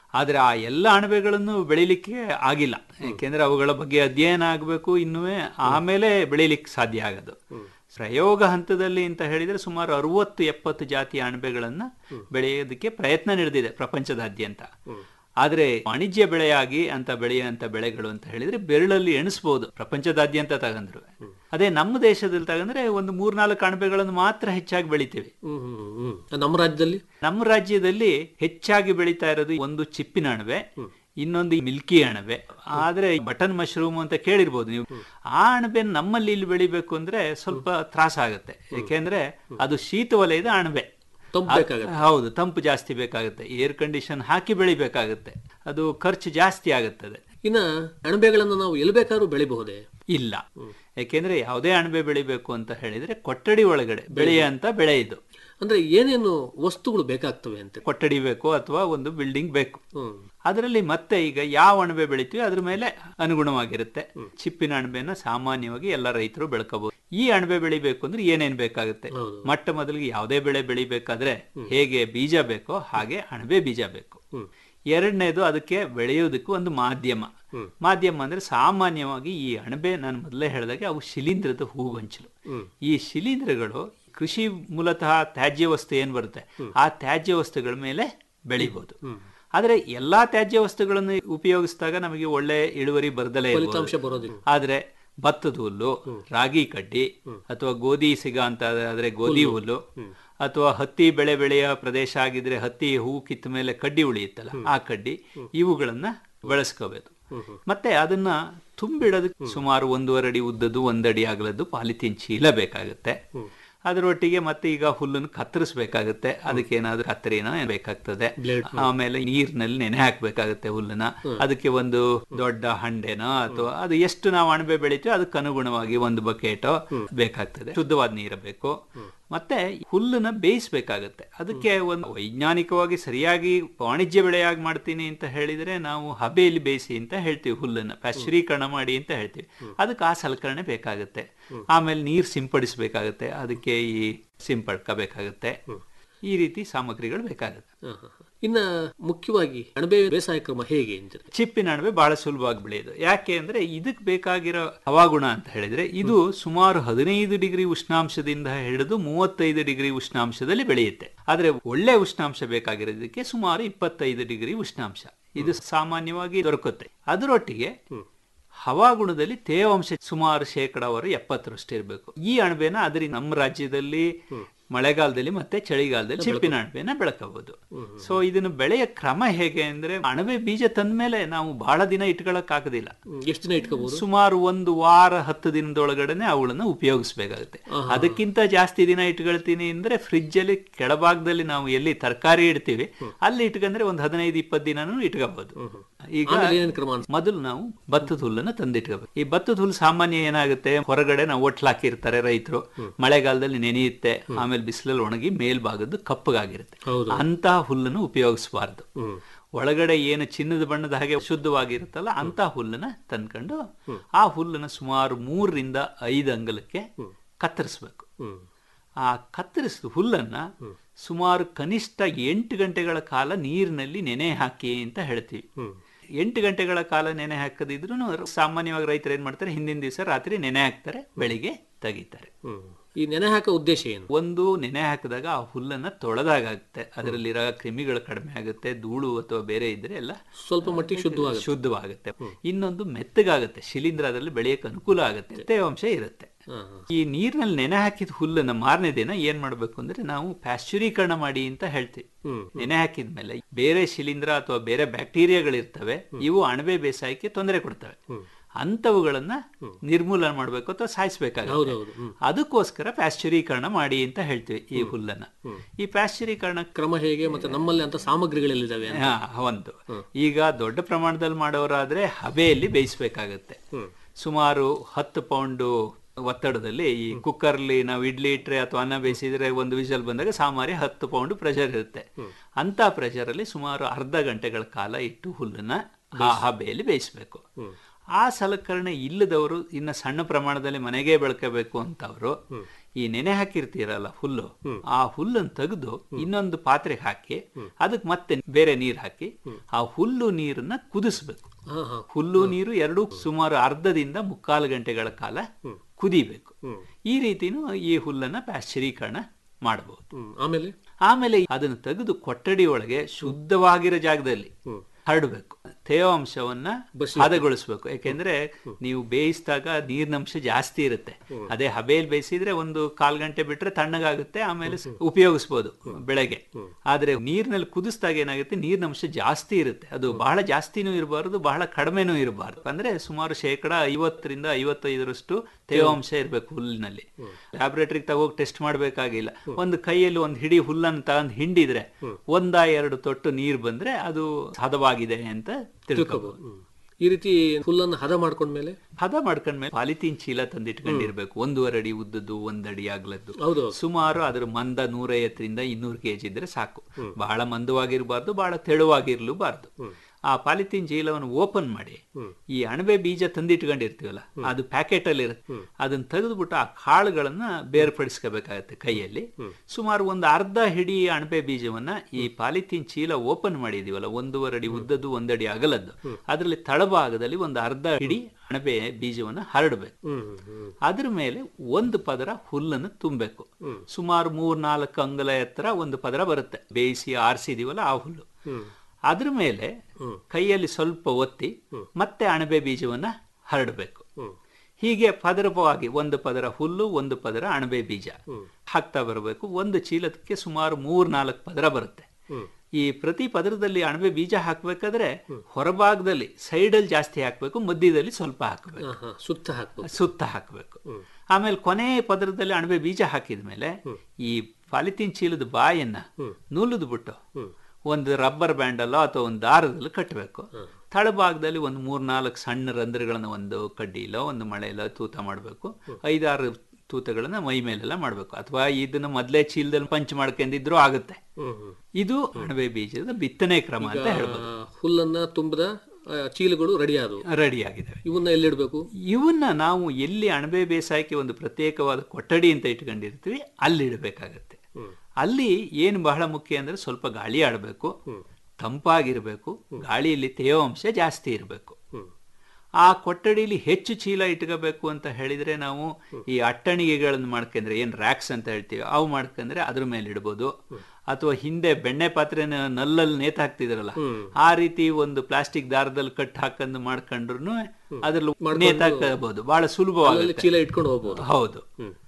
ಆದ್ರೆ ಆ ಎಲ್ಲ ಅಣಬೆಗಳನ್ನು ಬೆಳಿಲಿಕ್ಕೆ ಆಗಿಲ್ಲ ಯಾಕೆಂದ್ರೆ ಅವುಗಳ ಬಗ್ಗೆ ಅಧ್ಯಯನ ಆಗಬೇಕು ಇನ್ನೂ ಆಮೇಲೆ ಬೆಳಿಲಿಕ್ಕೆ ಸಾಧ್ಯ ಆಗೋದು ಪ್ರಯೋಗ ಹಂತದಲ್ಲಿ ಅಂತ ಹೇಳಿದ್ರೆ ಸುಮಾರು ಅರವತ್ತು ಎಪ್ಪತ್ತು ಜಾತಿಯ ಅಣಬೆಗಳನ್ನ ಬೆಳೆಯೋದಕ್ಕೆ ಪ್ರಯತ್ನ ನಡೆದಿದೆ ಪ್ರಪಂಚದಾದ್ಯಂತ ಆದ್ರೆ ವಾಣಿಜ್ಯ ಬೆಳೆಯಾಗಿ ಅಂತ ಬೆಳೆಯುವಂತ ಬೆಳೆಗಳು ಅಂತ ಹೇಳಿದ್ರೆ ಬೆರಳಲ್ಲಿ ಎಣಿಸ್ಬೋದು ಪ್ರಪಂಚದಾದ್ಯಂತ ತಗಂದ್ರು ಅದೇ ನಮ್ಮ ದೇಶದಲ್ಲಿ ತಗಂದ್ರೆ ಒಂದು ಮೂರ್ನಾಲ್ಕು ಅಣಬೆಗಳನ್ನು ಮಾತ್ರ ಹೆಚ್ಚಾಗಿ ಬೆಳಿತೀವಿ ಹ್ಮ್ ಹ್ಮ್ ಹ್ಮ್ ನಮ್ಮ ರಾಜ್ಯದಲ್ಲಿ ನಮ್ಮ ರಾಜ್ಯದಲ್ಲಿ ಹೆಚ್ಚಾಗಿ ಬೆಳೀತಾ ಇರೋದು ಒಂದು ಚಿಪ್ಪಿನ ಅಣಬೆ ಇನ್ನೊಂದು ಈ ಮಿಲ್ಕಿ ಅಣಬೆ ಆದ್ರೆ ಬಟನ್ ಮಶ್ರೂಮ್ ಅಂತ ಕೇಳಿರ್ಬೋದು ನೀವು ಆ ಅಣಬೆ ನಮ್ಮಲ್ಲಿ ಇಲ್ಲಿ ಬೆಳಿಬೇಕು ಅಂದ್ರೆ ಸ್ವಲ್ಪ ತ್ರಾಸ ಆಗುತ್ತೆ ಯಾಕೆಂದ್ರೆ ಅದು ಶೀತ ವಲಯದ ಅಣಬೆ ತಂಪು ಅದ್- ಬೇಕಾಗತ್ತೆ. ಹೌದು ತಂಪು ಜಾಸ್ತಿ ಬೇಕಾಗುತ್ತೆ ಏರ್ ಕಂಡೀಷನ್ ಹಾಕಿ ಬೆಳಿಬೇಕಾಗುತ್ತೆ ಅದು ಖರ್ಚು ಜಾಸ್ತಿ ಆಗುತ್ತದೆ ಇನ್ನ ಅಣಬೆಗಳನ್ನ ನಾವು ಎಲ್ಲಿ ಬೇಕಾದ್ರೂ ಬೆಳಿಬಹುದೇ ಇಲ್ಲ ಯಾಕೆಂದ್ರೆ ಯಾವುದೇ ಅಣಬೆ ಬೆಳಿಬೇಕು ಅಂತ ಹೇಳಿದ್ರೆ ಕೊಠಡಿ ಒಳಗಡೆ ಬೆಳೆಯುವಂತ ಬೆಳೆ ಇದು ಅಂದ್ರೆ ಏನೇನು ವಸ್ತುಗಳು ಬೇಕಾಗ್ತವೆ ಅಂತ ಕೊಠಡಿ ಬೇಕು ಅಥವಾ ಒಂದು ಬಿಲ್ಡಿಂಗ್ ಬೇಕು ಹ್ಮ್ ಅದರಲ್ಲಿ ಮತ್ತೆ ಈಗ ಯಾವ ಅಣಬೆ ಬೆಳಿತೀವಿ ಅದ್ರ ಮೇಲೆ ಅನುಗುಣವಾಗಿರುತ್ತೆ ಚಿಪ್ಪಿನ ಅಣಬೆನ ಸಾಮಾನ್ಯವಾಗಿ ಎಲ್ಲ ರೈತರು ಬೆಳ್ಕೋಬಹುದು ಈ ಅಣಬೆ ಬೆಳಿಬೇಕು ಅಂದ್ರೆ ಏನೇನ್ ಬೇಕಾಗುತ್ತೆ ಮೊಟ್ಟ ಮೊದಲಿಗೆ ಯಾವುದೇ ಬೆಳೆ ಬೆಳಿಬೇಕಾದ್ರೆ ಹೇಗೆ ಬೀಜ ಬೇಕೋ ಹಾಗೆ ಅಣಬೆ ಬೀಜ ಬೇಕು ಎರಡನೇದು ಅದಕ್ಕೆ ಬೆಳೆಯೋದಕ್ಕೂ ಒಂದು ಮಾಧ್ಯಮ ಮಾಧ್ಯಮ ಅಂದ್ರೆ ಸಾಮಾನ್ಯವಾಗಿ ಈ ಅಣಬೆ ನಾನು ಮೊದಲೇ ಹೇಳಿದಾಗೆ ಅವು ಶಿಲೀಂಧ್ರದ ಹೂಗೊಂಚಲು ಈ ಶಿಲೀಂಧ್ರಗಳು ಕೃಷಿ ಮೂಲತಃ ತ್ಯಾಜ್ಯ ವಸ್ತು ಏನ್ ಬರುತ್ತೆ ಆ ತ್ಯಾಜ್ಯ ವಸ್ತುಗಳ ಮೇಲೆ ಬೆಳಿಬಹುದು ಆದ್ರೆ ಎಲ್ಲಾ ತ್ಯಾಜ್ಯ ವಸ್ತುಗಳನ್ನು ಉಪಯೋಗಿಸಿದಾಗ ನಮಗೆ ಒಳ್ಳೆ ಇಳುವರಿ ಬರದಲೇ ಫಲಿತಾಂಶ ಬರೋದಿಲ್ಲ ಆದ್ರೆ ಭತ್ತದ ಹುಲ್ಲು ರಾಗಿ ಕಡ್ಡಿ ಅಥವಾ ಗೋಧಿ ಸಿಗ ಅಂತ ಆದ್ರೆ ಗೋಧಿ ಹುಲ್ಲು ಅಥವಾ ಹತ್ತಿ ಬೆಳೆ ಬೆಳೆಯ ಪ್ರದೇಶ ಆಗಿದ್ರೆ ಹತ್ತಿ ಹೂ ಕಿತ್ತ ಮೇಲೆ ಕಡ್ಡಿ ಉಳಿಯುತ್ತಲ್ಲ ಆ ಕಡ್ಡಿ ಇವುಗಳನ್ನ ಬಳಸ್ಕೋಬೇಕು ಮತ್ತೆ ಅದನ್ನ ತುಂಬಿಡೋದಕ್ಕೆ ಸುಮಾರು ಒಂದೂವರೆ ಅಡಿ ಉದ್ದದ್ದು ಒಂದಡಿ ಅಗಲದ್ದು ಪಾಲಿಥೀನ್ ಚೀಲ ಬೇಕಾಗುತ್ತೆ ಅದರೊಟ್ಟಿಗೆ ಮತ್ತೆ ಈಗ ಹುಲ್ಲನ್ನು ಕತ್ತರಿಸ್ಬೇಕಾಗುತ್ತೆ ಅದಕ್ಕೆ ಏನಾದ್ರೂ ಕತ್ತರಿನ ಬೇಕಾಗ್ತದೆ ಆಮೇಲೆ ನೀರಿನಲ್ಲಿ ನೆನೆ ಹಾಕ್ಬೇಕಾಗುತ್ತೆ ಹುಲ್ಲನ್ನ ಅದಕ್ಕೆ ಒಂದು ದೊಡ್ಡ ಹಂಡೆನೋ ಅಥವಾ ಅದು ಎಷ್ಟು ನಾವು ಅಣಬೆ ಬೆಳಿತೀವಿ ಅದಕ್ಕೆ ಅನುಗುಣವಾಗಿ ಒಂದು ಬಕೆಟೋ ಬೇಕಾಗ್ತದೆ ಶುದ್ಧವಾದ ನೀರು ಬೇಕು ಮತ್ತೆ ಹುಲ್ಲನ್ನ ಬೇಯಿಸ್ಬೇಕಾಗತ್ತೆ ಅದಕ್ಕೆ ಒಂದು ವೈಜ್ಞಾನಿಕವಾಗಿ ಸರಿಯಾಗಿ ವಾಣಿಜ್ಯ ಬೆಳೆಯಾಗಿ ಮಾಡ್ತೀನಿ ಅಂತ ಹೇಳಿದ್ರೆ ನಾವು ಹಬೆಯಲ್ಲಿ ಬೇಯಿಸಿ ಅಂತ ಹೇಳ್ತೀವಿ ಹುಲ್ಲನ್ನ ಪ್ಯಾಶ್ಚರೀಕರಣ ಮಾಡಿ ಅಂತ ಹೇಳ್ತೀವಿ ಅದಕ್ಕೆ ಆ ಸಲಕರಣೆ ಬೇಕಾಗುತ್ತೆ ಆಮೇಲೆ ನೀರು ಸಿಂಪಡಿಸಬೇಕಾಗುತ್ತೆ ಅದಕ್ಕೆ ಈ ಸಿಂಪಡ್ಕ ಬೇಕಾಗುತ್ತೆ ಈ ರೀತಿ ಸಾಮಗ್ರಿಗಳು ಬೇಕಾಗುತ್ತೆ ಹ, ಹ, ಹ. ಇನ್ನ ಮುಖ್ಯವಾಗಿ ಅಣಬೆ ಬೇಸಾಯ ಕ್ರಮ ಹೇಗೆ ಅಂತೀರಿ ಚಿಪ್ಪಿನ ಅಣಬೆ ಬಹಳ ಸುಲಭವಾಗಿ ಬೆಳೆಯೋದು ಯಾಕೆ ಅಂದ್ರೆ ಇದಕ್ಕೆ ಬೇಕಾಗಿರೋ ಹವಾಗುಣ ಅಂತ ಹೇಳಿದ್ರೆ ಇದು ಸುಮಾರು ಹದಿನೈದು ಡಿಗ್ರಿ ಉಷ್ಣಾಂಶದಿಂದ ಹಿಡಿದು ಮೂವತ್ತೈದು ಡಿಗ್ರಿ ಉಷ್ಣಾಂಶದಲ್ಲಿ ಬೆಳೆಯುತ್ತೆ ಆದ್ರೆ ಒಳ್ಳೆ ಉಷ್ಣಾಂಶ ಬೇಕಾಗಿರೋದಕ್ಕೆ ಸುಮಾರು ಇಪ್ಪತ್ತೈದು ಡಿಗ್ರಿ ಉಷ್ಣಾಂಶ ಇದು ಸಾಮಾನ್ಯವಾಗಿ ದೊರಕುತ್ತೆ ಅದರೊಟ್ಟಿಗೆ ಹವಾಗುಣದಲ್ಲಿ ತೇವಾಂಶ ಸುಮಾರು ಶೇಕಡಾವರು ಎಪ್ಪತ್ತರಷ್ಟು ಇರಬೇಕು ಈ ಅಣಬೆನ ಅದರಿ ನಮ್ಮ ರಾಜ್ಯದಲ್ಲಿ ಮಳೆಗಾಲದಲ್ಲಿ ಮತ್ತೆ ಚಳಿಗಾಲದಲ್ಲಿ ಚಿಪ್ಪಿನ ಅಣಬೆನ ಬೆಳಕಬಹುದು ಸೊ ಇದನ್ನು ಬೆಳೆಯ ಕ್ರಮ ಹೇಗೆ ಅಂದ್ರೆ ಅಣಬೆ ಬೀಜ ತಂದ್ಮೇಲೆ ನಾವು ಬಹಳ ದಿನ ಇಟ್ಕೊಳಕ್ ಆಗೋದಿಲ್ಲ ಹ್ಮ್, ಎಷ್ಟು ದಿನ ಇಟ್ಕೋಬಹುದು ಸುಮಾರು ಒಂದು ವಾರ ಹತ್ತು ದಿನದೊಳಗಡೆನೆ ಅವುಗಳನ್ನ ಉಪಯೋಗಿಸ್ಬೇಕಾಗುತ್ತೆ ಅದಕ್ಕಿಂತ ಜಾಸ್ತಿ ದಿನ ಇಟ್ಕೊಳ್ತೀನಿ ಅಂದ್ರೆ ಫ್ರಿಜ್ ಅಲ್ಲಿ ಕೆಳಭಾಗದಲ್ಲಿ ನಾವು ಎಲ್ಲಿ ತರಕಾರಿ ಇಡ್ತೀವಿ ಅಲ್ಲಿ ಇಟ್ಕೊಂಡ್ರೆ ಒಂದು ಹದಿನೈದು ಇಪ್ಪತ್ತು ದಿನನೂ ಇಟ್ಕೋಬಹುದು ಈಗ ಆಮೇಲೆ ಏನೇನ್ ಕ್ರಮ ಅನ್ಸುತ್ತೆ? ಮೊದಲು ನಾವು ಭತ್ತದ ಹುಲ್ಲನ್ನ ತಂದಿಟ್ಕೋಬೇಕು ಈ ಭತ್ತದ ಹುಲ್ಲು ಸಾಮಾನ್ಯ ಏನಾಗುತ್ತೆ ಹೊರಗಡೆ ನಾವು ಒಟ್ಲು ಹಾಕಿರ್ತಾರೆ ರೈತರು ಮಳೆಗಾಲದಲ್ಲಿ ನೆನೆಯುತ್ತೆ ಆಮೇಲೆ ಬಿಸಿಲಲ್ಲಿ ಒಣಗಿ ಮೇಲ್ಭಾಗದ್ದು ಕಪ್ಪಗಾಗಿರುತ್ತೆ ಹೌದು. ಅಂತಹ ಹುಲ್ಲನ್ನು ಉಪಯೋಗಿಸಬಾರ್ದು ಒಳಗಡೆ ಏನು ಚಿನ್ನದ ಬಣ್ಣದ ಹಾಗೆ ಶುದ್ಧವಾಗಿರುತ್ತಲ್ಲ ಅಂತ ಹುಲ್ಲನ್ನ ತಂದ್ಕೊಂಡು ಆ ಹುಲ್ಲನ್ನ ಸುಮಾರು ಮೂರರಿಂದ ಐದು ಅಂಗಲಕ್ಕೆ ಕತ್ತರಿಸ್ಬೇಕು ಹ್ಮ್ ಆ ಕತ್ತರಿಸಿದ ಹುಲ್ಲನ್ನ ಸುಮಾರು ಕನಿಷ್ಠ ಎಂಟು ಗಂಟೆಗಳ ಕಾಲ ನೀರಿನಲ್ಲಿ ನೆನೆ ಹಾಕಿ ಅಂತ ಹೇಳ್ತೀವಿ ಎಂಟು ಗಂಟೆಗಳ ಕಾಲ ನೆನೆ ಹಾಕದಿದ್ರು ಸಾಮಾನ್ಯವಾಗಿ ರೈತರು ಏನ್ ಮಾಡ್ತಾರೆ ಹಿಂದಿನ ದಿವಸ ರಾತ್ರಿ ನೆನೆ ಹಾಕ್ತಾರೆ ಬೆಳಿಗ್ಗೆ ತೆಗಿತಾರೆ ಹ್ಮ್ ಈ ನೆನೆ ಹಾಕೋ ಉದ್ದೇಶ ಏನು ಒಂದು ನೆನೆ ಹಾಕಿದಾಗ ಆ ಹುಲ್ಲನ್ನ ತೊಳೆದಾಗುತ್ತೆ ಅದರಲ್ಲಿರೋ ಕ್ರಿಮಿಗಳು ಕಡಿಮೆ ಆಗುತ್ತೆ ಧೂಳು ಅಥವಾ ಬೇರೆ ಇದ್ರೆ ಎಲ್ಲ ಸ್ವಲ್ಪ ಮಟ್ಟಿಗೆ ಶುದ್ಧವಾಗುತ್ತೆ ಶುದ್ಧವಾಗುತ್ತೆ ಇನ್ನೊಂದು ಮೆತ್ತಗಾಗುತ್ತೆ ಶಿಲೀಂಧ್ರದಲ್ಲಿ ಬೆಳೆಯಕ್ಕೆ ಅನುಕೂಲ ಆಗುತ್ತೆ ತೇವಾಂಶ ಇರುತ್ತೆ ಹ, ಹ. ಈ ನೀರಿನಲ್ಲಿ ನೆನೆ ಹಾಕಿದ ಹುಲ್ಲನ್ನ ಮಾರನೇ ದಿನ ಏನ್ ಮಾಡ್ಬೇಕು ಅಂದ್ರೆ ನಾವು ಪ್ಯಾಶ್ಚರೀಕರಣ ಮಾಡಿ ಅಂತ ಹೇಳ್ತೀವಿ ನೆನೆ ಹಾಕಿದ್ಮೇಲೆ ಬೇರೆ ಶಿಲೀಂಧ್ರ ಅಥವಾ ಬೇರೆ ಬ್ಯಾಕ್ಟೀರಿಯಾಗಳಿರ್ತವೆ ಇವು ಅಣಬೆ ಬೇಸಾಯಕ್ಕೆ ತೊಂದರೆ ಕೊಡ್ತವೆ ಅಂತವುಗಳನ್ನ ನಿರ್ಮೂಲನೆ ಮಾಡ್ಬೇಕು ಅಥವಾ ಸಾಯಿಸ್ಬೇಕಾಗುತ್ತೆ ಹೌದೌದು ಹ್ಮ್ ಅದಕ್ಕೋಸ್ಕರ ಪ್ಯಾಶ್ಚರೀಕರಣ ಮಾಡಿ ಅಂತ ಹೇಳ್ತೀವಿ ಈ ಹುಲ್ಲನ್ನ ಈ ಪ್ಯಾಶ್ಚರೀಕರಣ ಕ್ರಮ ಹೇಗೆ ಮತ್ತೆ ನಮ್ಮಲ್ಲಿ ಅಂತ ಸಾಮಗ್ರಿಗಳೆಲ್ಲಿದ್ದಾವೆ ಅಂತ ಹಾ, ಒಂದು ಈಗ ದೊಡ್ಡ ಪ್ರಮಾಣದಲ್ಲಿ ಮಾಡೋರಾದ್ರೆ ಹಬೆಯಲ್ಲಿ ಬೇಯಿಸ್ಬೇಕಾಗತ್ತೆ ಸುಮಾರು ಹತ್ತು ಪೌಂಡು ಒತ್ತಡದಲ್ಲಿ ಈ ಕುಕ್ಕರ್ಲಿ ನಾವು ಇಡ್ಲಿ ಇಟ್ರೆ ಅಥವಾ ಅನ್ನ ಬೇಯಿಸಿದ್ರೆ ಒಂದು ವಿಷಲ್ ಬಂದಾಗ ಸಾಮಾನ್ಯ ಹತ್ತು ಪೌಂಡ್ ಪ್ರೆಷರ್ ಇರುತ್ತೆ ಅಂತ ಪ್ರೆಷರ್ ಅಲ್ಲಿ ಸುಮಾರು ಅರ್ಧ ಗಂಟೆಗಳ ಕಾಲ ಇಟ್ಟು ಹುಲ್ಲನ್ನ ಆ ಹಬೆಯಲ್ಲಿ ಬೇಯಿಸ್ಬೇಕು ಆ ಸಲಕರಣೆ ಇಲ್ಲದವರು ಇನ್ನ ಸಣ್ಣ ಪ್ರಮಾಣದಲ್ಲಿ ಮನೆಗೆ ಬೆಳ್ಕೋಬೇಕು ಅಂತವರು ಈ ನೆನೆ ಹಾಕಿರ್ತೀರಲ್ಲ ಹುಲ್ಲು ಆ ಹುಲ್ಲನ್ನು ತೆಗೆದು ಇನ್ನೊಂದು ಪಾತ್ರೆಗೆ ಹಾಕಿ ಅದಕ್ಕೆ ಮತ್ತೆ ಬೇರೆ ನೀರು ಹಾಕಿ ಆ ಹುಲ್ಲು ನೀರನ್ನ ಕುದಿಸ್ಬೇಕು ಹಾ ಹಾ ಹುಲ್ಲು ನೀರು ಎರಡು ಸುಮಾರು ಅರ್ಧದಿಂದ ಮುಕ್ಕಾಲು ಗಂಟೆಗಳ ಕಾಲ ಕುದಿಬೇಕು ಈ ರೀತಿನೂ ಈ ಹುಲ್ಲನ್ನ ಪ್ಯಾಶ್ಚರೀಕರಣ ಮಾಡಬಹುದು ಹ್ಮ್ ಆಮೇಲೆ ಆಮೇಲೆ ಅದನ್ನು ತೆಗೆದು ಕೊಠಡಿ ಒಳಗೆ ಶುದ್ಧವಾಗಿರೋ ಜಾಗದಲ್ಲಿ ಹರಡಬೇಕು ತೇವಾಂಶವನ್ನ ಹದಗೊಳಿಸ್ಬೇಕು ಯಾಕೆಂದ್ರೆ ನೀವು ಬೇಯಿಸಿದಾಗ ನೀರಿನಂಶ ಜಾಸ್ತಿ ಇರುತ್ತೆ ಅದೇ ಹಬೆಯಲ್ಲಿ ಬೇಯಿಸಿದ್ರೆ ಒಂದು ಕಾಲ್ ಗಂಟೆ ಬಿಟ್ರೆ ತಣ್ಣಗಾಗುತ್ತೆ ಆಮೇಲೆ ಸ- ಉಪಯೋಗಿಸ್ಬೋದು ಬೆಳಗ್ಗೆ ಆದ್ರೆ ನೀರಿನಲ್ಲಿ ಕುದಿಸಿದಾಗ ಏನಾಗುತ್ತೆ ನೀರಿನಂಶ ಜಾಸ್ತಿ ಇರುತ್ತೆ ಅದು ಬಹಳ ಜಾಸ್ತಿನೂ ಇರಬಾರದು ಬಹಳ ಕಡಿಮೆನೂ ಇರಬಾರದು ಅಂದ್ರೆ ಸುಮಾರು ಶೇಕಡ ಐವತ್ತರಿಂದ ಐವತ್ತೈದರಷ್ಟು ತೇವಾಂಶ ಇರಬೇಕು ಹುಲ್ಲಿನಲ್ಲಿ ಲ್ಯಾಬ್ರೇಟರಿಗೆ ತಗೋಗಿ ಟೆಸ್ಟ್ ಮಾಡಬೇಕಾಗಿಲ್ಲ ಒಂದು ಕೈಯಲ್ಲಿ ಒಂದು ಹಿಡಿ ಹುಲ್ಲನ್ನು ತಗೊಂಡು ಹಿಂಡಿದ್ರೆ ಒಂದ ಎರಡು ತೊಟ್ಟು ನೀರು ಬಂದ್ರೆ ಅದು ಹದವಾಗಿದೆ ಅಂತ ತಿಳ್ಕೋಬಹುದು ಹ್ಮ್. ಈ ರೀತಿ ಹುಲ್ಲನ್ನು ಹದ ಮಾಡ್ಕೊಂಡ್ಮೇಲೆ ಹದ ಮಾಡ್ಕೊಂಡ್ಮೇಲೆ ಪಾಲಿಥೀನ್ ಚೀಲ ತಂದಿಟ್ಕೊಂಡಿರ್ಬೇಕು ಒಂದೂವರೆ ಅಡಿ ಉದ್ದದ್ದು ಒಂದಡಿ ಆಗ್ಲದ್ದು ಹೌದು ಸುಮಾರು ಅದ್ರ ಮಂದ ನೂರೈವತ್ತರಿಂದ ಇನ್ನೂರು ಕೆಜಿ ಇದ್ರೆ ಸಾಕು ಬಹಳ ಮಂದವಾಗಿರ್ಬಾರ್ದು ಬಹಳ ತೆಳುವಾಗಿರ್ಲೂಬಾರ್ದು ಆ ಪಾಲಿಥೀನ್ ಚೀಲವನ್ನು ಓಪನ್ ಮಾಡಿ ಈ ಅಣಬೆ ಬೀಜ ತಂದಿಟ್ಕೊಂಡಿರ್ತೀವಲ್ಲ ಅದು ಪ್ಯಾಕೆಟ್ ಅಲ್ಲಿ ಇರುತ್ತೆ ಅದನ್ನ ತೆಗೆದ್ಬಿಟ್ಟು ಆ ಕಾಳುಗಳನ್ನ ಬೇರ್ಪಡಿಸ್ಕೋಬೇಕಾಗತ್ತೆ ಕೈಯಲ್ಲಿ ಸುಮಾರು ಒಂದು ಅರ್ಧ ಹಿಡಿ ಅಣಬೆ ಬೀಜವನ್ನ ಈ ಪಾಲಿಥೀನ್ ಚೀಲ ಓಪನ್ ಮಾಡಿದೀವಲ್ಲ ಒಂದೂವರೆ ಅಡಿ ಉದ್ದದ್ದು ಒಂದಡಿ ಅಗಲದ್ದು ಅದರಲ್ಲಿ ತಳಭಾಗದಲ್ಲಿ ಒಂದು ಅರ್ಧ ಹಿಡಿ ಅಣಬೆ ಬೀಜವನ್ನ ಹರಡಬೇಕು ಹ್ಮ್ ಹ್ಮ್ ಅದ್ರ ಮೇಲೆ ಒಂದು ಪದರ ಹುಲ್ಲನ್ನು ತುಂಬಬೇಕು ಸುಮಾರು ಮೂರ್ ನಾಲ್ಕು ಅಂಗಲ ಎತ್ತರ ಒಂದು ಪದರ ಬರುತ್ತೆ ಬೇಯಿಸಿ ಆರಿಸಿದೀವಲ್ಲ ಆ ಹುಲ್ಲು ಅದ್ರ ಮೇಲೆ ಕೈಯಲ್ಲಿ ಸ್ವಲ್ಪ ಒತ್ತಿ ಮತ್ತೆ ಅಣಬೆ ಬೀಜವನ್ನ ಹರಡಬೇಕು ಹೀಗೆ ಪದರವಾಗಿ ಒಂದು ಪದರ ಹುಲ್ಲು ಒಂದು ಪದರ ಅಣಬೆ ಬೀಜ ಹಾಕ್ತಾ ಬರಬೇಕು ಒಂದು ಚೀಲಕ್ಕೆ ಸುಮಾರು ಮೂರ್ ನಾಲ್ಕು ಪದರ ಬರುತ್ತೆ ಈ ಪ್ರತಿ ಪದರದಲ್ಲಿ ಅಣಬೆ ಬೀಜ ಹಾಕ್ಬೇಕಾದ್ರೆ ಹೊರಭಾಗದಲ್ಲಿ ಸೈಡಲ್ಲಿ ಜಾಸ್ತಿ ಹಾಕ್ಬೇಕು ಮಧ್ಯದಲ್ಲಿ ಸ್ವಲ್ಪ ಹಾಕಬೇಕು ಹಾ ಹಾ ಸುತ್ತ ಹಾಕ್ಬೇಕು ಸುತ್ತ ಹಾಕಬೇಕು ಆಮೇಲೆ ಕೊನೆ ಪದರದಲ್ಲಿ ಅಣಬೆ ಬೀಜ ಹಾಕಿದ ಮೇಲೆ ಈ ಪಾಲಿಥೀನ್ ಚೀಲದ ಬಾಯನ್ನ ನೂಲುದು ಬಿಟ್ಟು ಒಂದು ರಬ್ಬರ್ ಬ್ಯಾಂಡ್ ಅಲ್ಲೋ ಅಥವಾ ಒಂದು ದಾರದಲ್ಲಿ ಕಟ್ಟಬೇಕು ತಳಭಾಗದಲ್ಲಿ ಒಂದು ಮೂರ್ನಾಲ್ಕು ಸಣ್ಣ ರಂಧ್ರಗಳನ್ನ ಒಂದು ಕಡ್ಡಿಲೋ ಒಂದು ಮಳೆಯಲ್ಲೋ ತೂತ ಮಾಡಬೇಕು ಐದಾರು ತೂತಗಳನ್ನ ಮೈ ಮೇಲೆಲ್ಲ ಮಾಡಬೇಕು ಅಥವಾ ಇದನ್ನ ಮೊದಲೇ ಚೀಲದಲ್ಲಿ ಪಂಚ್ ಮಾಡ್ಕೊಂಡಿದ್ರು ಆಗುತ್ತೆ ಹ್ಮ್ ಹ್ಮ್ ಇದು ಅಣಬೆ ಬೀಜದ ಬಿತ್ತನೆ ಕ್ರಮ ಅಂತ ಹೇಳ್ಬೋದು ಆ, ಹುಲ್ಲನ್ನ ತುಂಬದ ಆ, ಚೀಲಗಳು ರೆಡಿ ಆದವು ರೆಡಿ ಆಗಿದ್ದಾವೆ ಇವನ್ನ ಎಲ್ಲಿಡ್ಬೇಕು ಇವನ್ನ ನಾವು ಎಲ್ಲಿ ಅಣಬೆ ಬೇಸಾಯಕ್ಕೆ ಒಂದು ಪ್ರತ್ಯೇಕವಾದ ಕೊಠಡಿ ಅಂತ ಇಟ್ಕೊಂಡಿರ್ತೀವಿ ಅಲ್ಲಿ ಇಡಬೇಕಾಗತ್ತೆ ಅಲ್ಲಿ ಏನು ಬಹಳ ಮುಖ್ಯ ಅಂದ್ರೆ ಸ್ವಲ್ಪ ಗಾಳಿ ಆಡಬೇಕು ತಂಪಾಗಿರ್ಬೇಕು ಗಾಳಿಯಲ್ಲಿ ತೇವಾಂಶ ಜಾಸ್ತಿ ಇರಬೇಕು ಆ ಕೊಠಡಿಲಿ ಹೆಚ್ಚು ಚೀಲ ಇಟ್ಕೋಬೇಕು ಅಂತ ಹೇಳಿದ್ರೆ ನಾವು ಈ ಅಟ್ಟಣಿಗೆಗಳನ್ನು ಮಾಡ್ಕೊಂಡ್ರೆ ಏನ್ ರ್ಯಾಕ್ಸ್ ಅಂತ ಹೇಳ್ತೀವಿ ಅವು ಮಾಡ್ಕೊಂಡ್ರೆ ಅದ್ರ ಮೇಲೆ ಇಡ್ಬೋದು ಅಥವಾ ಹಿಂದೆ ಬೆಣ್ಣೆ ಪಾತ್ರೆನ ನಲ್ಲಲ್ಲಿ ನೇತು ಹಾಕ್ತಿದ್ರಲ್ಲ ಆ ರೀತಿ ಒಂದು ಪ್ಲಾಸ್ಟಿಕ್ ದಾರದಲ್ಲಿ ಕಟ್ ಹಾಕೊಂಡು ಮಾಡ್ಕೊಂಡ್ರು ಅದ್ರಲ್ಲಿ ನೇತು ಹಾಕಬಹುದು ಬಹಳ ಅಲ್ಲಿ ಸುಲಭವಾಗುತ್ತೆ ಚೀಲ ಇಟ್ಕೊಂಡು ಹೋಗ್ಬೋದು ಹೌದು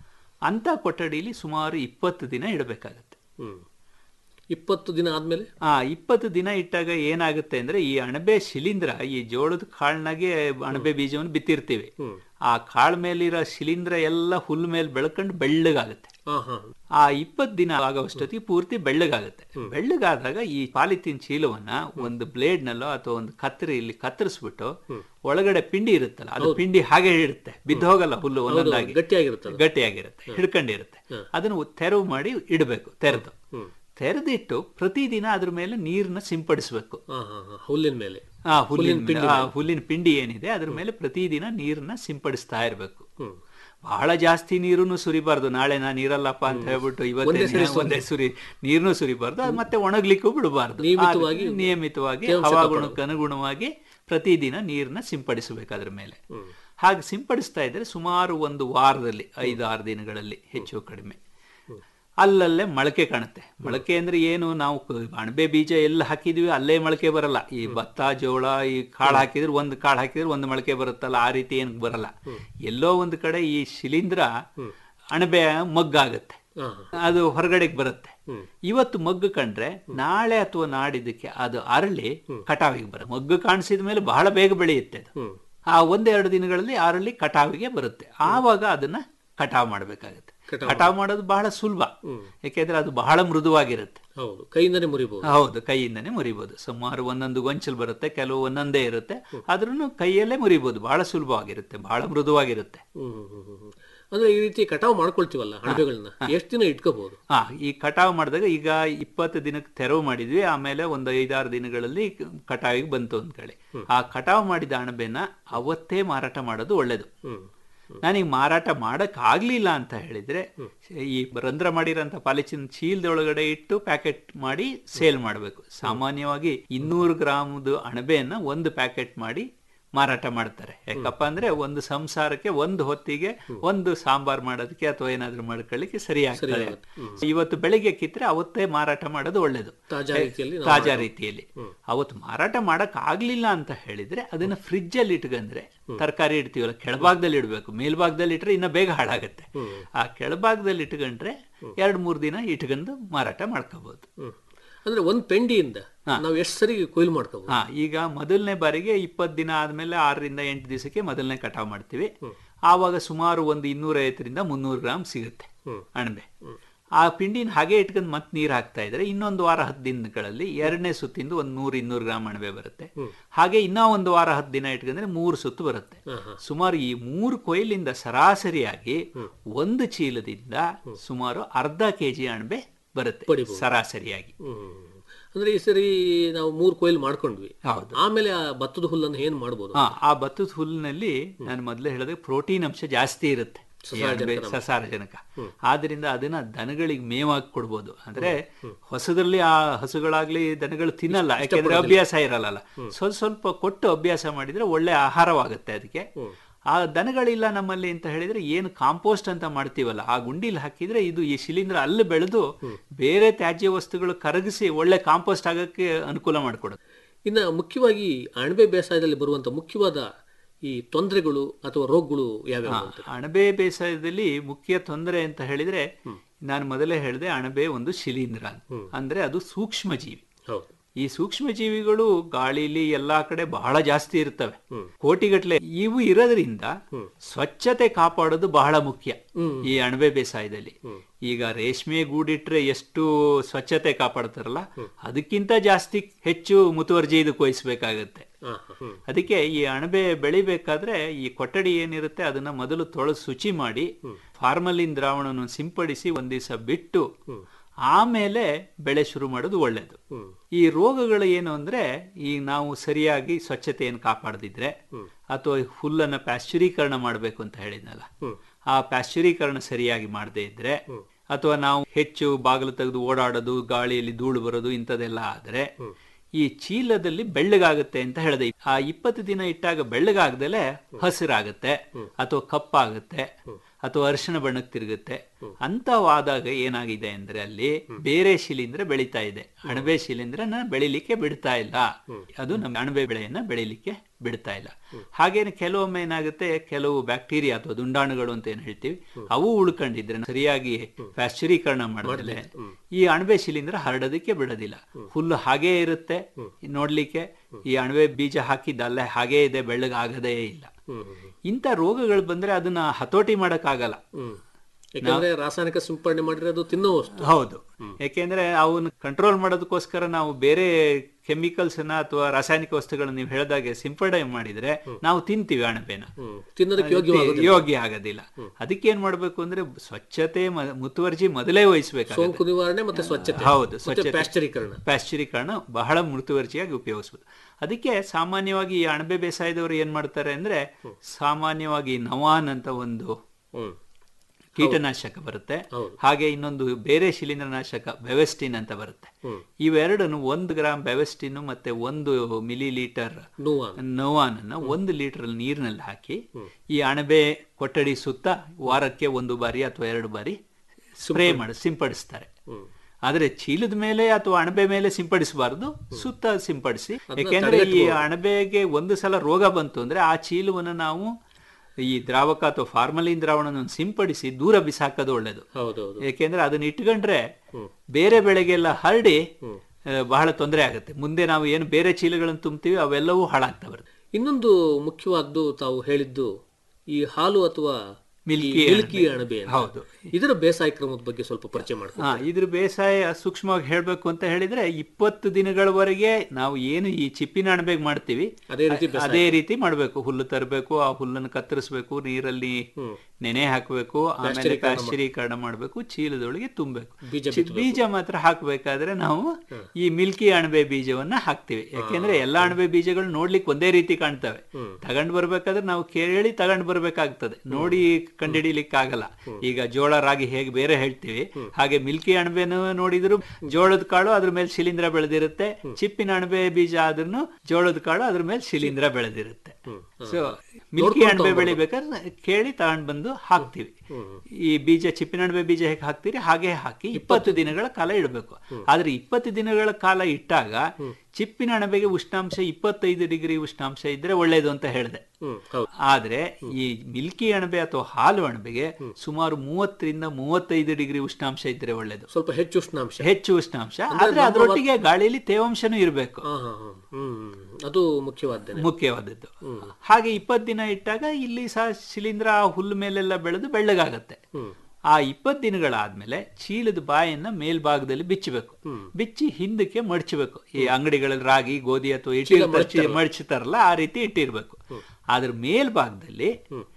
ಅಂತ ಕೊಠಡಿಲಿ ಸುಮಾರು ಇಪ್ಪತ್ತು ದಿನ ಇಡಬೇಕಾಗತ್ತೆ ಹ್ಮ್ ಇಪ್ಪತ್ತು ದಿನ ಆದ್ಮೇಲೆ ಆ ಇಪ್ಪತ್ತು ದಿನ ಇಟ್ಟಾಗ ಏನಾಗುತ್ತೆ ಅಂದ್ರೆ ಈ ಅಣಬೆ ಶಿಲೀಂಧ್ರ ಈ ಜೋಳದ ಕಾಳ್ನಾಗೆ ಅಣಬೆ ಬೀಜವನ್ನು ಬಿತ್ತಿರ್ತೀವಿ ಆ ಕಾಳ ಮೇಲಿರೋ ಶಿಲೀಂಧ್ರ ಎಲ್ಲ ಹುಲ್ ಮೇಲೆ ಬೆಳ್ಕೊಂಡು ಬೆಳ್ಳಗಾಗುತ್ತೆ ಹಾ ಹಾ ಆ ಇಪ್ಪತ್ತು ದಿನ ಆಗೋಷ್ಟೊತ್ತಿಗೆ ಪೂರ್ತಿ ಬೆಳ್ಳಗಾಗುತ್ತೆ ಬೆಳ್ಳಗಾದಾಗ ಈ ಪಾಲಿಥೀನ್ ಚೀಲವನ್ನ ಒಂದು ಬ್ಲೇಡ್ ನಲ್ಲೋ ಅಥವಾ ಒಂದು ಕತ್ತರಿಯಲ್ಲಿ ಕತ್ತರಿಸ್ಬಿಟ್ಟು ಒಳಗಡೆ ಪಿಂಡಿ ಇರುತ್ತಲ್ಲ ಅದು ಪಿಂಡಿ ಹಾಗೆ ಇರುತ್ತೆ ಬಿದ್ದು ಹೋಗಲ್ಲ ಹುಲ್ಲು ಒಂದೊಂದಾಗಿ ಗಟ್ಟಿಯಾಗಿರುತ್ತಲ್ಲ ಗಟ್ಟಿಯಾಗಿರುತ್ತೆ ಹಿಡ್ಕೊಂಡಿರುತ್ತೆ ಅದನ್ನು ತೆರವು ಮಾಡಿ ಇಡಬೇಕು ತೆರೆದು ತೆರೆದಿಟ್ಟು ಪ್ರತಿದಿನ ಅದ್ರ ಮೇಲೆ ನೀರನ್ನ ಸಿಂಪಡಿಸಬೇಕು ಹಾ ಹಾ ಹಾ ಹುಲ್ಲಿನ ಮೇಲೆ ಆ ಹುಲ್ಲಿನ ಆ ಹುಲ್ಲಿನ ಪಿಂಡಿ ಏನಿದೆ ಅದ್ರ ಮೇಲೆ ಪ್ರತಿದಿನ ನೀರನ್ನ ಸಿಂಪಡಿಸ್ತಾ ಇರ್ಬೇಕು ಬಹಳ ಜಾಸ್ತಿ ನೀರನ್ನು ಸುರಿಬಾರ್ದು ನಾಳೆ ನಾನು ನೀರಲ್ಲಪ್ಪ ಅಂತ ಹೇಳ್ಬಿಟ್ಟು ಇವತ್ತೇ ಒಂದೇ ಸುರಿ ನೀರನ್ನು ಸುರಿಬಾರ್ದು ಅದು ಮತ್ತೆ ಒಣಗ್ಲಿಕ್ಕೂ ಬಿಡಬಾರ್ದು ನಿಯಮಿತವಾಗಿ ಆ- ನಿಯಮಿತವಾಗಿ ಹವಾಗುಣಕ್ಕೆ ಅನುಗುಣವಾಗಿ ಪ್ರತಿದಿನ ನೀರನ್ನ ಸಿಂಪಡಿಸಬೇಕು ಅದ್ರ ಮೇಲೆ ಹಾಗೆ ಸಿಂಪಡಿಸ್ತಾ ಇದ್ರೆ ಸುಮಾರು ಒಂದು ವಾರದಲ್ಲಿ ಐದಾರು ದಿನಗಳಲ್ಲಿ ಹೆಚ್ಚು ಕಡಿಮೆ ಅಲ್ಲಲ್ಲೇ ಮೊಳಕೆ ಕಾಣುತ್ತೆ ಮೊಳಕೆ ಅಂದ್ರೆ ಏನು ನಾವು ಕ- ಅಣಬೆ ಬೀಜ ಎಲ್ಲ ಹಾಕಿದ್ವಿ ಅಲ್ಲೇ ಮೊಳಕೆ ಬರಲ್ಲ ಈ ಭತ್ತ ಜೋಳ ಈ ಕಾಳು ಹಾಕಿದ್ರೆ ಒಂದು ಕಾಳು ಹಾಕಿದ್ರೆ ಒಂದು ಮೊಳಕೆ ಬರುತ್ತಲ್ಲ ಆ ರೀತಿ ಏನು ಬರಲ್ಲ ಎಲ್ಲೋ ಒಂದು ಕಡೆ ಈ ಶಿಲೀಂಧ್ರ ಅಣಬೆ ಮಗ್ಗಾಗತ್ತೆ ಹಾ ಅದು ಹೊರಗಡೆಗೆ ಬರುತ್ತೆ ಇವತ್ತು ಮಗ್ಗು ಕಂಡ್ರೆ ನಾಳೆ ಅಥವಾ ನಾಡಿದ್ದಕ್ಕೆ ಅದು ಅರಳಿ ಕಟಾವಿಗೆ ಬರುತ್ತೆ ಮಗ್ಗು ಕಾಣಿಸಿದ ಮೇಲೆ ಬಹಳ ಬೇಗ ಬೆಳೆಯುತ್ತೆ ಅದು ಆ ಒಂದೆರಡು ದಿನಗಳಲ್ಲಿ ಅರಳಿ ಕಟಾವಿಗೆ ಬರುತ್ತೆ ಆವಾಗ ಅದನ್ನ ಕಟಾವ್ ಮಾಡ್ಬೇಕಾಗತ್ತೆ ಕಟಾವ್ ಮಾಡೋದು ಬಹಳ ಸುಲಭ ಯಾಕೆಂದ್ರೆ ಅದು ಬಹಳ ಮೃದುವಾಗಿರುತ್ತೆ ಹೌದು ಕೈಯಿಂದನೇ ಮುರಿಬಹುದು ಹೌದು ಕೈಯಿಂದನೇ ಮುರಿಬಹುದು ಸುಮಾರು ಒಂದೊಂದು ಗೊಂಚಲು ಬರುತ್ತೆ ಕೆಲವು ಒಂದೊಂದೇ ಇರುತ್ತೆ ಆದ್ರೂ ಕೈಯಲ್ಲೇ ಮುರಿಬಹುದು ಬಹಳ ಸುಲಭವಾಗಿರುತ್ತೆ ಬಹಳ ಮೃದುವಾಗಿರುತ್ತೆ ಹ್ಮ್ ಹ್ಮ್ ಹ್ಮ್ ಹ್ಮ್. ಅಂದ್ರೆ ಈ ರೀತಿ ಕಟಾವ್ ಮಾಡ್ಕೊಳ್ತೀವಲ್ಲ ಅಣಬೆಗಳನ್ನ ಎಷ್ಟು ದಿನ ಇಟ್ಕೋಬಹುದು ಹಾ ಈ ಕಟಾವು ಮಾಡಿದಾಗ ಈಗ ಇಪ್ಪತ್ತು ದಿನಕ್ಕೆ ತೆರವು ಮಾಡಿದ್ವಿ ಆಮೇಲೆ ಒಂದು ಐದಾರು ದಿನಗಳಲ್ಲಿ ಕಟಾವಿಗೆ ಬಂತು ಅಂತ ಹೇಳಿ ಆ ಕಟಾವು ಮಾಡಿದ ಅಣಬೆನ ಅವತ್ತೇ ಮಾರಾಟ ಮಾಡೋದು ಒಳ್ಳೇದು ನನಗೆ ಮಾರಾಟ ಮಾಡಕ್ ಆಗ್ಲಿಲ್ಲ ಅಂತ ಹೇಳಿದ್ರೆ ಈ ರಂಧ್ರ ಮಾಡಿರೋಂಥ ಪಾಲಿಚಿನ ಚೀಲದೊಳಗಡೆ ಇಟ್ಟು ಪ್ಯಾಕೆಟ್ ಮಾಡಿ ಸೇಲ್ ಮಾಡಬೇಕು ಸಾಮಾನ್ಯವಾಗಿ ಇನ್ನೂರು ಗ್ರಾಮದ ಅಣಬೆಯನ್ನ ಒಂದು ಪ್ಯಾಕೆಟ್ ಮಾಡಿ ಮಾರಾಟ ಮಾಡ್ತಾರೆ ಯಾಕಪ್ಪ ಅಂದ್ರೆ ಒಂದು ಸಂಸಾರಕ್ಕೆ ಒಂದು ಹೊತ್ತಿಗೆ ಒಂದು ಸಾಂಬಾರ್ ಮಾಡೋದಕ್ಕೆ ಅಥವಾ ಏನಾದ್ರೂ ಮಾಡ್ಕೊಳ್ಳಿಕ್ಕೆ ಸರಿ ಆಗ್ತದೆ ಇವತ್ತು ಬೆಳಿಗ್ಗೆ ಕಿತ್ರೆ ಅವತ್ತೇ ಮಾರಾಟ ಮಾಡೋದು ಒಳ್ಳೇದು ತಾಜಾ ರೀತಿಯಲ್ಲಿ ನಾವು ತಾಜಾ ರೀತಿಯಲ್ಲಿ ಅವತ್ತು ಮಾರಾಟ ಮಾಡಕ್ ಆಗ್ಲಿಲ್ಲ ಅಂತ ಹೇಳಿದ್ರೆ ಅದನ್ನ ಫ್ರಿಜ್ ಅಲ್ಲಿ ಇಟ್ಕಂದ್ರೆ ತರಕಾರಿ ಇಡ್ತೀವಲ್ಲ ಕೆಳಭಾಗದಲ್ಲಿ ಇಡ್ಬೇಕು ಮೇಲ್ಭಾಗದಲ್ಲಿ ಇಟ್ರೆ ಇನ್ನ ಬೇಗ ಹಾಳಾಗತ್ತೆ ಆ ಕೆಳಭಾಗದಲ್ಲಿ ಇಟ್ಕೊಂಡ್ರೆ ಎರಡ್ ಮೂರ್ ದಿನ ಇಟ್ಕೊಂಡು ಮಾರಾಟ ಮಾಡ್ಕೋಬಹುದು ಹ್ಮ್. ಅಂದ್ರೆ ಒಂದ್ ಪೆಂಡಿಯಿಂದ ನಾವು ಎಷ್ಟು ಸರಿ ಕೊಯ್ಲು ಮಾಡ್ಕೋಬಹುದು ಹಾ ಈಗ ಮೊದಲನೇ ಬಾರಿಗೆ ಇಪ್ಪತ್ತು ದಿನ ಆದ್ಮೇಲೆ ಆರರಿಂದ ಎಂಟು ದಿವಸಕ್ಕೆ ಮೊದಲನೇ ಕಟಾವ್ ಮಾಡ್ತೀವಿ ಆವಾಗ ಸುಮಾರು ಒಂದು ಇನ್ನೂರೈವತ್ತರಿಂದ ಮುನ್ನೂರು ಗ್ರಾಮ್ ಸಿಗುತ್ತೆ ಅಣಬೆ ಆ ಪಿಂಡಿನ ಹಾಗೆ ಇಟ್ಕೊಂಡು ಮತ್ತೆ ನೀರು ಹಾಕ್ತಾ ಇದ್ರೆ ಇನ್ನೊಂದು ವಾರ ಹತ್ತು ದಿನಗಳಲ್ಲಿ ಎರಡನೇ ಸುತ್ತಿಂದ ಒಂದು ನೂರು ಇನ್ನೂರು ಗ್ರಾಮ್ ಅಣಬೆ ಬರುತ್ತೆ ಹಾಗೆ ಇನ್ನೂ ಒಂದು ವಾರ ಹತ್ತು ದಿನ ಇಟ್ಕೊಂಡ್ರೆ ಮೂರು ಸುತ್ತು ಬರುತ್ತೆ ಸುಮಾರು ಈ ಮೂರು ಕೊಯ್ಲಿಂದ ಸರಾಸರಿಯಾಗಿ ಒಂದು ಚೀಲದಿಂದ ಸುಮಾರು ಅರ್ಧ ಕೆಜಿ ಅಣಬೆ ಬರುತ್ತೆ ಸರಾಸರಿಯಾಗಿ ಹ್ಮ್. ಅಂದ್ರೆ ಈ ಸರಿ ನಾವು ಮೂರ್ ಕೊಯ್ಲು ಮಾಡ್ಕೊಂಡ್ವಿ ಹೌದು ಆಮೇಲೆ ಆ ಭತ್ತದ ಹುಲ್ಲನ್ನು ಏನ್ ಮಾಡ್ಬೋದು ಹಾ ಆ ಭತ್ತದ ಹುಲ್ಲಿನಲ್ಲಿ ನಾನು ಮೊದಲೇ ಹೇಳಿದ್ರೆ ಪ್ರೋಟೀನ್ ಅಂಶ ಜಾಸ್ತಿ ಇರುತ್ತೆ ಈ ಅಣಬೆ ಸಸಾರಜನಕ ಆದ್ರಿಂದ ಅದನ್ನ ದನಗಳಿಗೆ ಮೇವಾಗಿ ಕೊಡ್ಬೋದು ಅಂದ್ರೆ ಹೊಸದಲ್ಲಿ ಆ ಹಸುಗಳಾಗ್ಲಿ ದನಗಳು ತಿನ್ನಲ್ಲ ಯಾಕೆಂದ್ರೆ ಅಭ್ಯಾಸ ಇರಲ್ಲ ಸ್ವಲ್ಪ ಸ್ವಲ್ಪ ಕೊಟ್ಟು ಅಭ್ಯಾಸ ಮಾಡಿದ್ರೆ ಒಳ್ಳೆ ಆಹಾರವಾಗುತ್ತೆ ಅದಕ್ಕೆ ಆ ದನಗಳಿಲ್ಲ ನಮ್ಮಲ್ಲಿ ಅಂತ ಹೇಳಿದ್ರೆ ಏನು ಕಾಂಪೋಸ್ಟ್ ಅಂತ ಮಾಡ್ತೀವಲ್ಲ ಆ ಗುಂಡಿಲಿ ಹಾಕಿದ್ರೆ ಇದು ಈ ಶಿಲೀಂಧ್ರ ಅಲ್ಲಿ ಬೆಳೆದು ಬೇರೆ ತ್ಯಾಜ್ಯ ವಸ್ತುಗಳು ಕರಗಿಸಿ ಒಳ್ಳೆ ಕಾಂಪೋಸ್ಟ್ ಆಗಕ್ಕೆ ಅನುಕೂಲ ಮಾಡಿಕೊಡುತ್ತೆ ಇನ್ನ ಮುಖ್ಯವಾಗಿ ಅಣಬೆ ಬೇಸಾಯದಲ್ಲಿ ಬರುವಂತ ಮುಖ್ಯವಾದ ಈ ತೊಂದರೆಗಳು ಅಥವಾ ರೋಗಗಳು ಯಾವ್ಯಾವ ಅಂತ ಅಣಬೆ ಬೇಸಾಯದಲ್ಲಿ ಮುಖ್ಯ ತೊಂದರೆ ಅಂತ ಹೇಳಿದ್ರೆ ನಾನು ಮೊದಲೇ ಹೇಳಿದೆ ಅಣಬೆ ಒಂದು ಶಿಲೀಂಧ್ರ ಅಂತ. ಅಂದ್ರೆ ಅದು ಸೂಕ್ಷ್ಮ ಜೀವಿ ಹೌದು ಈ ಸೂಕ್ಷ್ಮ ಜೀವಿಗಳು ಗಾಳಿಲಿ ಎಲ್ಲಾ ಕಡೆ ಬಹಳ ಜಾಸ್ತಿ ಇರ್ತವೆ ಕೋಟಿಗಟ್ಲೆ ಇವು ಇರೋದ್ರಿಂದ ಸ್ವಚ್ಛತೆ ಕಾಪಾಡೋದು ಬಹಳ ಮುಖ್ಯ ಈ ಅಣಬೆ ಬೇಸಾಯದಲ್ಲಿ ಈಗ ರೇಷ್ಮೆ ಗೂಡಿಟ್ರೆ ಎಷ್ಟು ಸ್ವಚ್ಛತೆ ಕಾಪಾಡ್ತಾರಲ್ಲ ಅದಕ್ಕಿಂತ ಜಾಸ್ತಿ ಹೆಚ್ಚು ಮುತುವರ್ಜಿ ಇದಕ್ಕೆ ವಹಿಸ್ಬೇಕಾಗತ್ತೆ ಹಾ, ಹಾ. ಹ್ಮ್. ಅದಕ್ಕೆ ಈ ಅಣಬೆ ಬೆಳಿಬೇಕಾದ್ರೆ ಈ ಕೊಠಡಿ ಏನಿರುತ್ತೆ ಅದನ್ನ ಮೊದಲು ತೊಳೆದು ಶುಚಿ ಮಾಡಿ ಫಾರ್ಮಲಿನ್ ದ್ರಾವಣವನ್ನು ಸಿಂಪಡಿಸಿ ಒಂದ್ ದಿವಸ ಬಿಟ್ಟು ಆಮೇಲೆ ಬೆಳೆ ಶುರು ಮಾಡೋದು ಒಳ್ಳೇದು ಈ ರೋಗಗಳು ಏನು ಅಂದ್ರೆ ಈ ನಾವು ಸರಿಯಾಗಿ ಸ್ವಚ್ಛತೆಯನ್ನು ಕಾಪಾಡದಿದ್ರೆ ಅಥವಾ ಹುಲ್ಲನ್ನ ಪ್ಯಾಶ್ಚರೀಕರಣ ಮಾಡಬೇಕು ಅಂತ ಹೇಳಿದ್ನಲ್ಲ ಆ ಪ್ಯಾಶ್ಚರೀಕರಣ ಸರಿಯಾಗಿ ಮಾಡದೇ ಇದ್ರೆ ಅಥವಾ ನಾವು ಹೆಚ್ಚು ಬಾಗಿಲು ತೆಗೆದು ಓಡಾಡೋದು ಗಾಳಿಯಲ್ಲಿ ಧೂಳು ಬರೋದು ಇಂಥದ್ದೆಲ್ಲ ಆದ್ರೆ ಈ ಚೀಲದಲ್ಲಿ ಬೆಳ್ಳಗಾಗುತ್ತೆ ಅಂತ ಹೇಳಿದೆ ಆ ಇಪ್ಪತ್ತು ದಿನ ಇಟ್ಟಾಗ ಬೆಳ್ಳಗಾಗ್ದಲೆ ಹಸಿರಾಗುತ್ತೆ ಅಥವಾ ಕಪ್ಪಾಗುತ್ತೆ ಅಥವಾ ಅರಿಶಿಣ ಬಣ್ಣಕ್ಕೆ ತಿರುಗುತ್ತೆ ಅಂತವಾದಾಗ ಏನಾಗಿದೆ ಅಂದ್ರೆ ಅಲ್ಲಿ ಬೇರೆ ಶಿಲೀಂಧ್ರ ಬೆಳೀತಾ ಇದೆ ಅಣಬೆ ಶಿಲೀಂಧ್ರನ ಬೆಳಿಲಿಕ್ಕೆ ಬಿಡ್ತಾ ಇಲ್ಲ ಅದು ನಮ್ಮ ಅಣಬೆ ಬೆಳೆಯನ್ನ ಬೆಳಿಲಿಕ್ಕೆ ಬಿಡ್ತಾ ಇಲ್ಲ ಹಾಗೇನೆ ಕೆಲವೊಮ್ಮೆ ಏನಾಗುತ್ತೆ ಕೆಲವು ಬ್ಯಾಕ್ಟೀರಿಯಾ ಅಥವಾ ದುಂಡಾಣುಗಳು ಅಂತ ಏನ್ ಹೇಳ್ತೀವಿ ಅವು ಉಳ್ಕೊಂಡಿದ್ರೆ ಸರಿಯಾಗಿ ಪ್ಯಾಶ್ಚರೀಕರಣ ಮಾಡಿದ್ರೆ ಈ ಅಣಬೆ ಶಿಲೀಂಧ್ರ ಹರಡೋದಕ್ಕೆ ಬಿಡೋದಿಲ್ಲ ಹುಲ್ಲು ಹಾಗೇ ಇರುತ್ತೆ ನೋಡ್ಲಿಕ್ಕೆ ಈ ಅಣಬೆ ಬೀಜ ಹಾಕಿದ್ದ ಅಲ್ಲೇ ಹಾಗೇ ಇದೆ ಬೆಳ್ಳಗಾಗದೇ ಇಲ್ಲ ಇಂಥ ರೋಗಗಳು ಬಂದ್ರೆ ಅದನ್ನ ಹತೋಟಿ ಮಾಡಕ್ಕಾಗಲ್ಲ ಹ್ಮ್. ಯಾಕಂದ್ರೆ ರಾಸಾಯನಿಕ ಸಿಂಪಡಣೆ ಮಾಡಿದ್ರೆ ಅದು ತಿನ್ನೋ ವಸ್ತು ಹೌದು ಯಾಕೆಂದ್ರೆ ಅವನ್ನ ಕಂಟ್ರೋಲ್ ಮಾಡೋದಕ್ಕೋಸ್ಕರ ನಾವು ಬೇರೆ ಕೆಮಿಕಲ್ಸ್ ಅನ್ನ ಅಥವಾ ರಾಸಾಯನಿಕ ವಸ್ತುಗಳನ್ನ ನೀವು ಹೇಳ್ದಾಗೆ ಸಿಂಪಡಣೆ ಮಾಡಿದ್ರೆ ನಾವು ತಿಂತೀವಿ ಅಣಬೆನ ಹ್ಮ್. ತಿನ್ನೋದಕ್ಕೆ ಯೋಗ್ಯವಾಗೋದಿಲ್ಲ ಯೋಗ್ಯ ಆಗೋದಿಲ್ಲ ಅದಕ್ಕೆ ಏನ್ ಮಾಡ್ಬೇಕು ಅಂದ್ರೆ ಸ್ವಚ್ಛತೆ ಮ- ಮುತುವರ್ಜಿ ಮೊದಲೇ ವಹಿಸ್ಬೇಕು ಸೋಂಕು ನಿವಾರಣೆ ಮತ್ತೆ ಸ್ವಚ್ಛತೆ ಹೌದು ಮತ್ತೆ ಸ್ವಚ್ಛತೆ ಪ್ಯಾಶ್ಚರೀಕರಣ ಪ್ಯಾಶ್ಚರೀಕರಣ ಬಹಳ ಮುತುವರ್ಜಿಯಾಗಿ ಉಪಯೋಗಿಸ್ಬೋದು ಅದಕ್ಕೆ ಸಾಮಾನ್ಯವಾಗಿ ಈ ಅಣಬೆ ಬೇಸಾಯದವರು ಏನ್ ಮಾಡ್ತಾರೆ ಅಂದ್ರೆ ಸಾಮಾನ್ಯವಾಗಿ ನವಾನ್ ಅಂತ ಒಂದು ಹ್ಮ್ ಕೀಟನಾಶಕ ಬರುತ್ತೆ ಹೌದು. ಹಾಗೆ ಇನ್ನೊಂದು ಬೇರೆ ಶಿಲೀಂಧ್ರನಾಶಕ ಬೆವೆಸ್ಟಿನ್ ಅಂತ ಬರುತ್ತೆ ಇವೆರಡನ್ನು ಒಂದು ಗ್ರಾಮ್ ಬೆವೆಸ್ಟಿನ್ ಮತ್ತೆ ಒಂದು ಮಿಲಿ ಲೀಟರ್ ನೋವಾ ನೋವಾನನ್ನ ಒಂದು ಲೀಟರ್ ನೀರಿನಲ್ಲಿ ಹಾಕಿ ಈ ಅಣಬೆ ಕೊಠಡಿ ಸುತ್ತ ವಾರಕ್ಕೆ ಒಂದು ಬಾರಿ ಅಥವಾ ಎರಡು ಬಾರಿ ಸ್ಪ್ರೇ ಮಾಡಿ ಸಿಂಪಡಿಸ್ತಾರೆ ಆದ್ರೆ ಚೀಲದ ಮೇಲೆ ಅಥವಾ ಅಣಬೆ ಮೇಲೆ ಸಿಂಪಡಿಸಬಾರದು ಸುತ್ತ ಸಿಂಪಡಿಸಿ ಯಾಕೆಂದ್ರೆ ಈ ಅಣಬೆಗೆ ಒಂದು ಸಲ ರೋಗ ಬಂತು ಅಂದ್ರೆ ಆ ಚೀಲವನ್ನು ನಾವು ಈ ದ್ರಾವಕ ಅಥವಾ ಫಾರ್ಮಲಿನ್ ದ್ರಾವಣವನ್ನು ಸಿಂಪಡಿಸಿ ದೂರ ಬಿಸಾಕೋದು ಒಳ್ಳೇದು ಹೌದೌದು ಯಾಕೆಂದ್ರೆ ಅದನ್ನ ಇಟ್ಕೊಂಡ್ರೆ ಬೇರೆ ಬೆಳೆಗೆಲ್ಲ ಹರಡಿ ಆ, ಬಹಳ ತೊಂದರೆ ಆಗುತ್ತೆ ಮುಂದೆ ನಾವು ಏನು ಬೇರೆ ಚೀಲಗಳನ್ನು ತುಂಬ್ತೀವಿ ಅವೆಲ್ಲವೂ ಹಾಳಾಗ್ತಾ ಬರುತ್ತೆ ಇನ್ನೊಂದು ಮುಖ್ಯವಾದ್ದು ತಾವು ಹೇಳಿದ್ದು ಈ ಹಾಲು ಅಥವಾ ಮಿಲ್ಕಿ ಈ ಮಿಲ್ಕಿ ಅಣಬೆ ಅಂತ. ಹೌದು. ಇದರ ಬೇಸಾಯ ಕ್ರಮದ ಬಗ್ಗೆ ಸ್ವಲ್ಪ ಪರಿಚಯ ಮಾಡ್ಕೊ ಹಾ ಇದ್ರ ಬೇಸಾಯ ಸೂಕ್ಷ್ಮವಾಗಿ ಹೇಳ್ಬೇಕು ಅಂತ ಹೇಳಿದ್ರೆ ಇಪ್ಪತ್ತು ದಿನಗಳವರೆಗೆ ನಾವು ಏನು ಈ ಚಿಪ್ಪಿನ ಅಣಬೆಗೆ ಮಾಡ್ತೀವಿ ಅದೇ ರೀತಿ ಅದೇ ರೀತಿ ಮಾಡ್ಬೇಕು ಹುಲ್ಲು ತರಬೇಕು ಆ ಹುಲ್ಲನ್ನು ಕತ್ತರಿಸ್ಬೇಕು ನೀರಲ್ಲಿ ನೆನೆ ಹಾಕಬೇಕು ಆಮೇಲೆ ಪ್ಲಾಸ್ಟರೀಕರಣ ಪ್ಲಾಸ್ಟರೀಕರಣ ಮಾಡಬೇಕು ಚೀಲದೊಳಗೆ ತುಂಬಬೇಕು ಬೀಜ ಚಿ- ಬೀಜ ಮಾತ್ರ ಹಾಕಬೇಕಾದ್ರೆ ನಾವು ಈ ಮಿಲ್ಕಿ ಅಣಬೆ ಬೀಜವನ್ನ ಹಾಕ್ತಿವಿ ಯಾಕೆಂದ್ರೆ ಎಲ್ಲಾ ಅಣಬೆ ಬೀಜಗಳು ನೋಡ್ಲಿಕ್ಕೆ ಒಂದೇ ರೀತಿ ಕಾಣ್ತವೆ ತಗೊಂಡ್ ಬರ್ಬೇಕಾದ್ರೆ ನಾವು ಕೇಳಿ ತಗೊಂಡ್ ಬರ್ಬೇಕಾಗ್ತದೆ ನೋಡಿ ಕಂಡಿಡಿಲಿಕ್ಕೆ ಆಗಲ್ಲ ಈಗ ಜೋಳ ರಾಗಿ ಹೇಗೆ ಬೇರೆ ಹೇಳ್ತೀವಿ ಹಾಗೆ ಮಿಲ್ಕಿ ಅಣಬೆನು ನೋಡಿದ್ರು ಜೋಳದ ಕಾಳು ಅದ್ರ ಮೇಲೆ ಶಿಲೀಂಧ್ರ ಬೆಳೆದಿರುತ್ತೆ ಚಿಪ್ಪಿನ ಅಣಬೆ ಬೀಜ ಆದ್ರೂ ಜೋಳದ ಕಾಳು ಅದ್ರ ಮೇಲೆ ಶಿಲೀಂಧ್ರ ಬೆಳೆದಿರುತ್ತೆ ಸೊ ಮಿಲ್ಕಿ ಅಣಬೆ ಬೆಳಿಬೇಕಾದ್ರೆ ಕೇಳಿ ತಗೊಂಡ್ ಬಂದು ಹಾಕ್ತಿವಿ ಈ ಬೀಜ ಚಿಪ್ಪಿನ ಅಣಬೆ ಬೀಜ ಹೇಗೆ ಹಾಕ್ತೀರಿ ಹಾಗೆ ಹಾಕಿ ಇಪ್ಪತ್ತು ದಿನಗಳ ಕಾಲ ಇಡಬೇಕು ಆದ್ರೆ ಇಪ್ಪತ್ತು ದಿನಗಳ ಕಾಲ ಇಟ್ಟಾಗ ಚಿಪ್ಪಿನ ಅಣಬೆಗೆ ಉಷ್ಣಾಂಶ ಇಪ್ಪತ್ತೈದು ಡಿಗ್ರಿ ಉಷ್ಣಾಂಶ ಇದ್ರೆ ಒಳ್ಳೇದು ಅಂತ ಹೇಳಿದೆ ಹ್ಮ್ ಹೌದು ಆದ್ರೆ ಈ ಮಿಲ್ಕಿ ಅಣಬೆ ಅಥವಾ ಹಾಲು ಅಣಬೆಗೆ ಸುಮಾರು ಮೂವತ್ತರಿಂದ ಮೂವತ್ತೈದು ಡಿಗ್ರಿ ಉಷ್ಣಾಂಶ ಇದ್ರೆ ಒಳ್ಳೇದು ಸ್ವಲ್ಪ ಹೆಚ್ಚು ಉಷ್ಣಾಂಶ ಹೆಚ್ಚು ಉಷ್ಣಾಂಶ ಆದ್ರೆ ಅದರೊಟ್ಟಿಗೆ ಗಾಳಿಯಲ್ಲಿ ತೇವಾಂಶನೂ ಇರಬೇಕು ಹಾ ಹಾ ಹಾ ಹ್ಮ್ ಹ್ಮ್. ಅದು ಮುಖ್ಯವಾದ್ದೇನೆ ಮುಖ್ಯವಾದದ್ದು ಹಾಗೆ ಇಪ್ಪತ್ತು ದಿನ ಇಟ್ಟಾಗ ಇಲ್ಲಿ ಸಹ ಶಿಲೀಂಧ್ರ ಆ ಹುಲ್ಲು ಮೇಲೆಲ್ಲ ಬೆಳೆದು ಬೆಳ್ಳಗಾಗತ್ತೆ ಆ ಇಪ್ಪತ್ತು ದಿನಗಳಾದ್ಮೇಲೆ ಚೀಲದ ಬಾಯನ್ನ ಮೇಲ್ಭಾಗದಲ್ಲಿ ಬಿಚ್ಚಬೇಕು ಬಿಚ್ಚಿ ಹಿಂದಕ್ಕೆ ಮಡಚಬೇಕು ಈ ಅಂಗಡಿಗಳಲ್ಲಿ ರಾಗಿ ಗೋಧಿ ಅಥವಾ ಇಟ್ಟು ಮಡಚ್ತಾರಲ್ಲ ಆ ರೀತಿ ಇಟ್ಟಿರ್ಬೇಕು ಅದ್ರ ಮೇಲ್ಭಾಗದಲ್ಲಿ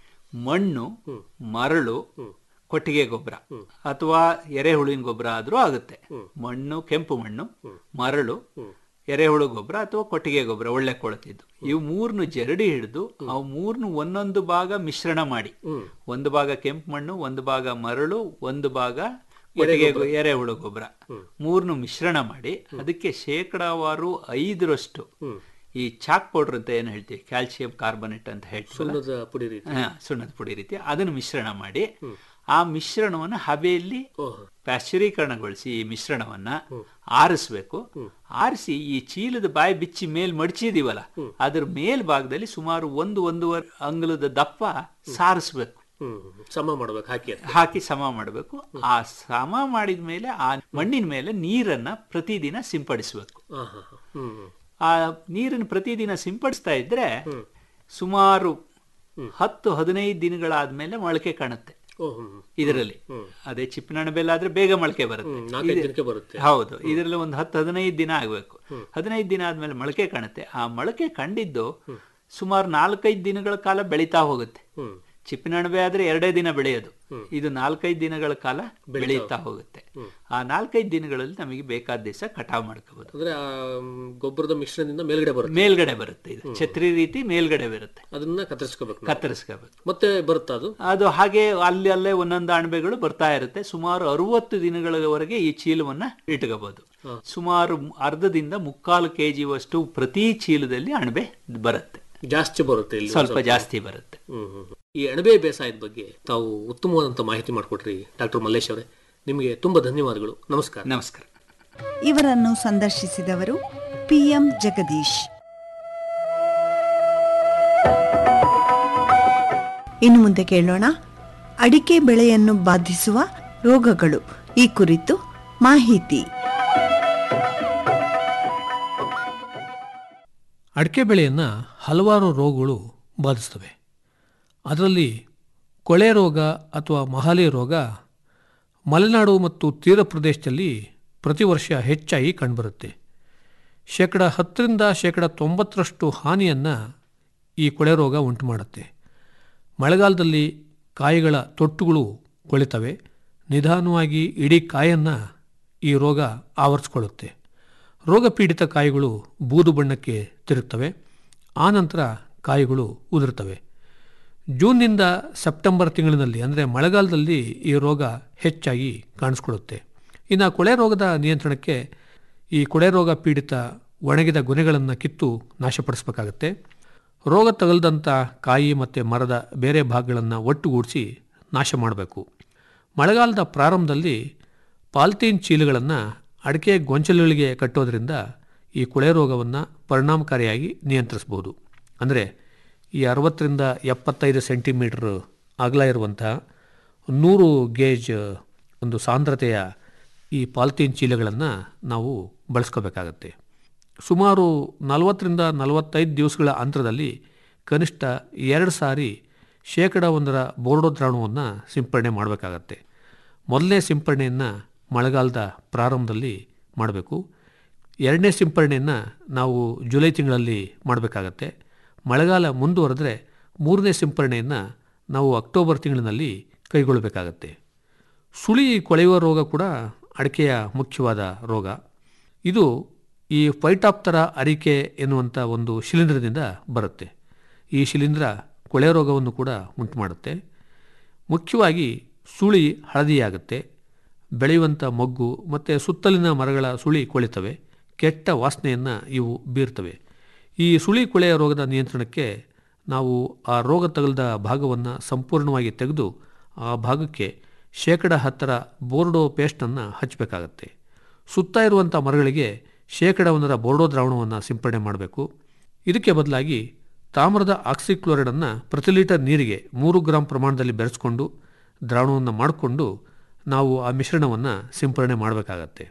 ಮಣ್ಣು ಮರಳು ಕೊಟ್ಟಿಗೆ ಗೊಬ್ಬರ ಅಥವಾ ಎರೆಹುಳಿನ ಗೊಬ್ಬರ ಆದ್ರೂ ಆಗುತ್ತೆ ಮಣ್ಣು ಕೆಂಪು ಮಣ್ಣು ಮರಳು ಎರೆಹುಳು ಗೊಬ್ಬರ ಅಥವಾ ಕೊಟ್ಟಿಗೆ ಗೊಬ್ಬರ ಒಳ್ಳೆ ಕೊಳತಿದ್ದು ಇವು ಮೂರ್ನು ಜರಡಿ ಹಿಡಿದು ಅವು ಮೂರ್ನು ಒಂದೊಂದು ಭಾಗ ಮಿಶ್ರಣ ಮಾಡಿ ಒಂದು ಭಾಗ ಕೆಂಪು ಮಣ್ಣು ಒಂದು ಭಾಗ ಮರಳು ಒಂದು ಭಾಗ ಕೊಟ್ಟಿಗೆ ಗೊ- ಎರೆಹುಳು ಗೊಬ್ಬರ ಮೂರ್ನು ಮಿಶ್ರಣ ಮಾಡಿ ಅದಕ್ಕೆ ಶೇಕಡಾವಾರು ಐದರಷ್ಟು ಈ ಚಾಕ್ ಪೌಡರ್ ಅಂತ ಏನು ಹೇಳ್ತೀವಿ ಕ್ಯಾಲ್ಸಿಯಂ ಕಾರ್ಬನೇಟ್ ಅಂತ ಹೇಳ್ತೀವಿ ಸುಣ್ಣದ ಪುಡಿ ರೀತಿ ಹಾ, ಸುಣ್ಣದ ಪುಡಿ ರೀತಿ ಅದನ್ನು ಮಿಶ್ರಣ ಮಾಡಿ ಆ ಮಿಶ್ರಣವನ್ನು ಹಬೆಯಲ್ಲಿ ಪ್ಯಾಶ್ಚರೀಕರಣಗೊಳಿಸಿ ಈ ಮಿಶ್ರಣವನ್ನ ಆರಿಸ್ಬೇಕು ಆರಿಸಿ ಈ ಚೀಲದ ಬಾಯಿ ಬಿಚ್ಚಿ ಮೇಲ್ ಮಡಚಿದೀವಲ್ಲ ಅದ್ರ ಮೇಲ್ಭಾಗದಲ್ಲಿ ಸುಮಾರು ಒಂದು ಒಂದೂವರೆ ಅಂಗುಲದ ದಪ್ಪ ಸಾರಿಸ್ಬೇಕು ಹ್ಮ್ ಸಮ ಮಾಡ್ಬೇಕು ಹಾಕಿ ಅಂತ. ಹಾಕಿ ಸಮ ಮಾಡಬೇಕು ಆ ಸಮ ಮಾಡಿದ ಮೇಲೆ ಆ ಮಣ್ಣಿನ ಮೇಲೆ ನೀರನ್ನ ಪ್ರತಿದಿನ ಸಿಂಪಡಿಸಬೇಕು ಹಾ ಹಾ ಹಾ. ಹ್ಮ್ ಹ್ಮ್. ಆ ನೀರನ್ನು ಪ್ರತಿದಿನ ಸಿಂಪಡಿಸ್ತಾ ಇದ್ರೆ ಸುಮಾರು ಹತ್ತು ಹದಿನೈದು ದಿನಗಳಾದ್ಮೇಲೆ ಮೊಳಕೆ ಕಾಣುತ್ತೆ ಓ ಹ್ಮ್ ಹ್ಮ್. ಇದರಲ್ಲಿ ಅದೇ ಚಿಪ್ಪಿನ ಬೆಲ್ಲಾದ್ರೆ ಬೇಗ ಮೊಳಕೆ ಬರುತ್ತೆ ಹ್ಮ್, ನಾಲ್ಕೈದು ಇದು- ದಿನಕ್ಕೆ ಬರುತ್ತೆ ಹೌದು ಇದರಲ್ಲಿ ಒಂದು ಹತ್ತು ಹದಿನೈದು ದಿನ ಆಗ್ಬೇಕು ಹದಿನೈದು ದಿನ ಆದ್ಮೇಲೆ ಮೊಳಕೆ ಕಾಣುತ್ತೆ ಆ ಮೊಳಕೆ ಕಂಡಿದ್ದು ಸುಮಾರು ನಾಲ್ಕೈದು ದಿನಗಳ ಕಾಲ ಬೆಳೀತಾ ಹೋಗುತ್ತೆ ಹ್ಮ್ ಚಿಪ್ಪಿನ ಅಣಬೆ ಆದ್ರೆ ಎರಡೇ ದಿನ ಬೆಳೆಯೋದು ಇದು ನಾಲ್ಕೈದು ದಿನಗಳ ಕಾಲ ಬೆಳೀತಾ ಹೋಗುತ್ತೆ ಆ ನಾಲ್ಕೈದು ದಿನಗಳಲ್ಲಿ ನಮಗೆ ಬೇಕಾದ ದಿವಸ ಕಟಾವ್ ಮಾಡ್ಕೋಬಹುದು ಅಂದ್ರೆ ಆ ಮ್, ಗೊಬ್ಬರದ ಮಿಶ್ರಣದಿಂದ ಮೇಲ್ಗಡೆ ಬರುತ್ತೆ ಮೇಲ್ಗಡೆ ಬರುತ್ತೆ ಇದು ಛತ್ರಿ ರೀತಿ ಮೇಲ್ಗಡೆ ಬರುತ್ತೆ ಅದನ್ನ ಕತ್ತರಿಸ್ಕೋಬೇಕು ನಾವು. ಕತ್ತರಿಸ್ಕೋಬೇಕು ಮತ್ತೆ ಬರುತ್ತಾ ಅದು ಅದು ಹಾಗೆ ಅಲ್ಲಿ ಅಲ್ಲೇ ಒಂದೊಂದು ಅಣಬೆಗಳು ಬರ್ತಾ ಇರುತ್ತೆ ಸುಮಾರು ಅರವತ್ತು ದಿನಗಳವರೆಗೆ ಈ ಚೀಲವನ್ನ ಇಟ್ಕೋಬಹುದು ಸುಮಾರು ಅರ್ಧದಿಂದ ಮುಕ್ಕಾಲು ಕೆಜಿಯಷ್ಟು ಪ್ರತಿ ಚೀಲದಲ್ಲಿ ಅಣಬೆ ಬರುತ್ತೆ ಜಾಸ್ತಿ ಬರುತ್ತೆ ಇಲ್ಲಿ ಸ್ವಲ್ಪ ಜಾಸ್ತಿ ಬರುತ್ತೆ ಹ್ಮ್ ಹ್ಮ್ ಹ್ಮ್. ಈ ಅಣಬೆ ಬೇಸಾಯದ ಬಗ್ಗೆ ತಾವು ಉತ್ತಮವಾದಂತ ಮಾಹಿತಿ ಮಾಡಿಕೊಟ್ರಿ ಡಾಕ್ಟರ್ ಮಲ್ಲೇಶ್ ಅವರೇ ನಿಮಗೆ ತುಂಬಾ ಧನ್ಯವಾದಗಳು ನಮಸ್ಕಾರ ನಮಸ್ಕಾರ ಇವರನ್ನು ಸಂದರ್ಶಿಸಿದವರು ಪಿಎಂ ಜಗದೀಶ್ ಇನ್ನು ಮುಂದೆ ಕೇಳೋಣ ಅಡಿಕೆ ಬೆಳೆಯನ್ನು ಬಾಧಿಸುವ ರೋಗಗಳು ಈ ಕುರಿತು ಮಾಹಿತಿ ಅಡಿಕೆ ಬೆಳೆಯನ್ನು ಹಲವಾರು ರೋಗಗಳು ಬಾಧಿಸ್ತವೆ ಅದರಲ್ಲಿ ಕೊಳೆ ರೋಗ ಅಥವಾ ಮಹಾಲೆ ರೋಗ ಮಲೆನಾಡು ಮತ್ತು ತೀರ ಪ್ರದೇಶದಲ್ಲಿ ಪ್ರತಿ ವರ್ಷ ಹೆಚ್ಚಾಗಿ ಕಂಡುಬರುತ್ತೆ ಶೇಕಡ ಹತ್ತರಿಂದ ಶೇಕಡ ತೊಂಬತ್ತರಷ್ಟು ಹಾನಿಯನ್ನು ಈ ಕೊಳೆ ರೋಗ ಉಂಟು ಮಾಡುತ್ತೆ ಮಳೆಗಾಲದಲ್ಲಿ ಕಾಯಿಗಳ ತೊಟ್ಟುಗಳು ಕೊಳಿತವೆ ನಿಧಾನವಾಗಿ ಇಡೀ ಕಾಯನ್ನು ಈ ರೋಗ ಆವರಿಸ್ಕೊಳ್ಳುತ್ತೆ ರೋಗ ಪೀಡಿತ ಕಾಯಿಗಳು ಬೂದು ಬಣ್ಣಕ್ಕೆ ತಿರುಗ್ತವೆ ಆನಂತರ ಕಾಯಿಗಳು ಉದುರ್ತವೆ ಜೂನ್ನಿಂದ ಸೆಪ್ಟೆಂಬರ್ ತಿಂಗಳಿನಲ್ಲಿ ಅಂದರೆ ಮಳೆಗಾಲದಲ್ಲಿ ಈ ರೋಗ ಹೆಚ್ಚಾಗಿ ಕಾಣಿಸ್ಕೊಳ್ಳುತ್ತೆ ಇನ್ನು ಕೊಳೆ ರೋಗದ ನಿಯಂತ್ರಣಕ್ಕೆ ಈ ಕೊಳೆ ರೋಗ ಪೀಡಿತ ಒಣಗಿದ ಗೊನೆಗಳನ್ನು ಕಿತ್ತು ನಾಶಪಡಿಸಬೇಕಾಗತ್ತೆ ರೋಗ ತಗಲ್ದಂಥ ಕಾಯಿ ಮತ್ತು ಮರದ ಬೇರೆ ಭಾಗಗಳನ್ನು ಒಟ್ಟುಗೂಡಿಸಿ ನಾಶ ಮಾಡಬೇಕು ಮಳೆಗಾಲದ ಪ್ರಾರಂಭದಲ್ಲಿ ಪಾಲ್ತೀನ್ ಚೀಲಗಳನ್ನು ಅಡಿಕೆ ಗೊಂಚಲುಗಳಿಗೆ ಕಟ್ಟೋದ್ರಿಂದ ಈ ಕೊಳೆ ರೋಗವನ್ನು ಪರಿಣಾಮಕಾರಿಯಾಗಿ ನಿಯಂತ್ರಿಸ್ಬೋದು ಅಂದರೆ ಈ ಅರವತ್ತರಿಂದ ಎಪ್ಪತ್ತೈದು ಸೆಂಟಿಮೀಟ್ರ್ ಅಗಲ ಇರುವಂಥ ನೂರು ಗೇಜ್ ಒಂದು ಸಾಂದ್ರತೆಯ ಈ ಪಾಲ್ತೀನ್ ಚೀಲಗಳನ್ನು ನಾವು ಬಳಸ್ಕೋಬೇಕಾಗತ್ತೆ ಸುಮಾರು ನಲವತ್ತರಿಂದ ನಲವತ್ತೈದು ದಿವಸಗಳ ಅಂತರದಲ್ಲಿ ಕನಿಷ್ಠ ಎರಡು ಸಾರಿ ಶೇಕಡ ಒಂದರ ಬೋರ್ಡೋ ದ್ರಾವಣವನ್ನು ಸಿಂಪಡಣೆ ಮಾಡಬೇಕಾಗತ್ತೆ ಮೊದಲನೇ ಸಿಂಪಡಣೆಯನ್ನು ಮಳೆಗಾಲದ ಪ್ರಾರಂಭದಲ್ಲಿ ಮಾಡಬೇಕು ಎರಡನೇ ಸಿಂಪಡಣೆಯನ್ನು ನಾವು ಜುಲೈ ತಿಂಗಳಲ್ಲಿ ಮಾಡಬೇಕಾಗತ್ತೆ ಮಳೆಗಾಲ ಮುಂದುವರೆದ್ರೆ ಮೂರನೇ ಸಿಂಪಡಣೆಯನ್ನು ನಾವು ಅಕ್ಟೋಬರ್ ತಿಂಗಳಿನಲ್ಲಿ ಕೈಗೊಳ್ಳಬೇಕಾಗತ್ತೆ ಸುಳಿ ಕೊಳೆಯುವ ರೋಗ ಕೂಡ ಅಡಿಕೆಯ ಮುಖ್ಯವಾದ ರೋಗ ಇದು ಈ ಫೈಟಾಪ್ತರ ಅರಿಕೆ ಎನ್ನುವಂಥ ಒಂದು ಶಿಲೀಂಧ್ರದಿಂದ ಬರುತ್ತೆ ಈ ಶಿಲೀಂಧ್ರ ಕೊಳೆ ರೋಗವನ್ನು ಕೂಡ ಉಂಟು ಮಾಡುತ್ತೆ ಮುಖ್ಯವಾಗಿ ಸುಳಿ ಹಳದಿಯಾಗುತ್ತೆ ಬೆಳೆಯುವಂಥ ಮೊಗ್ಗು ಮತ್ತು ಸುತ್ತಲಿನ ಮರಗಳ ಸುಳಿ ಕೊಳಿತವೆ ಕೆಟ್ಟ ವಾಸನೆಯನ್ನು ಇವು ಬೀರ್ತವೆ ಈ ಸುಳಿ ಕೊಳೆಯ ರೋಗದ ನಿಯಂತ್ರಣಕ್ಕೆ ನಾವು ಆ ರೋಗ ತಗುಲಿದ ಭಾಗವನ್ನು ಸಂಪೂರ್ಣವಾಗಿ ತೆಗೆದು ಆ ಭಾಗಕ್ಕೆ ಶೇಕಡ ಹತ್ತರ ಬೋರ್ಡೋ ಪೇಸ್ಟನ್ನು ಹಚ್ಚಬೇಕಾಗತ್ತೆ ಸುತ್ತ ಇರುವಂಥ ಮರಗಳಿಗೆ ಶೇಕಡ ಒಂದರ ಬೋರ್ಡೋ ದ್ರಾವಣವನ್ನು ಸಿಂಪಡಣೆ ಮಾಡಬೇಕು ಇದಕ್ಕೆ ಬದಲಾಗಿ ತಾಮ್ರದ ಆಕ್ಸಿಕ್ಲೋರೈಡನ್ನು ಪ್ರತಿ ಲೀಟರ್ ನೀರಿಗೆ ಮೂರು ಗ್ರಾಂ ಪ್ರಮಾಣದಲ್ಲಿ ಬೆರೆಸ್ಕೊಂಡು ದ್ರಾವಣವನ್ನು ಮಾಡಿಕೊಂಡು ನಾವು ಆ ಮಿಶ್ರಣವನ್ನು ಸಿಂಪಡಣೆ ಮಾಡಬೇಕಾಗತ್ತೆ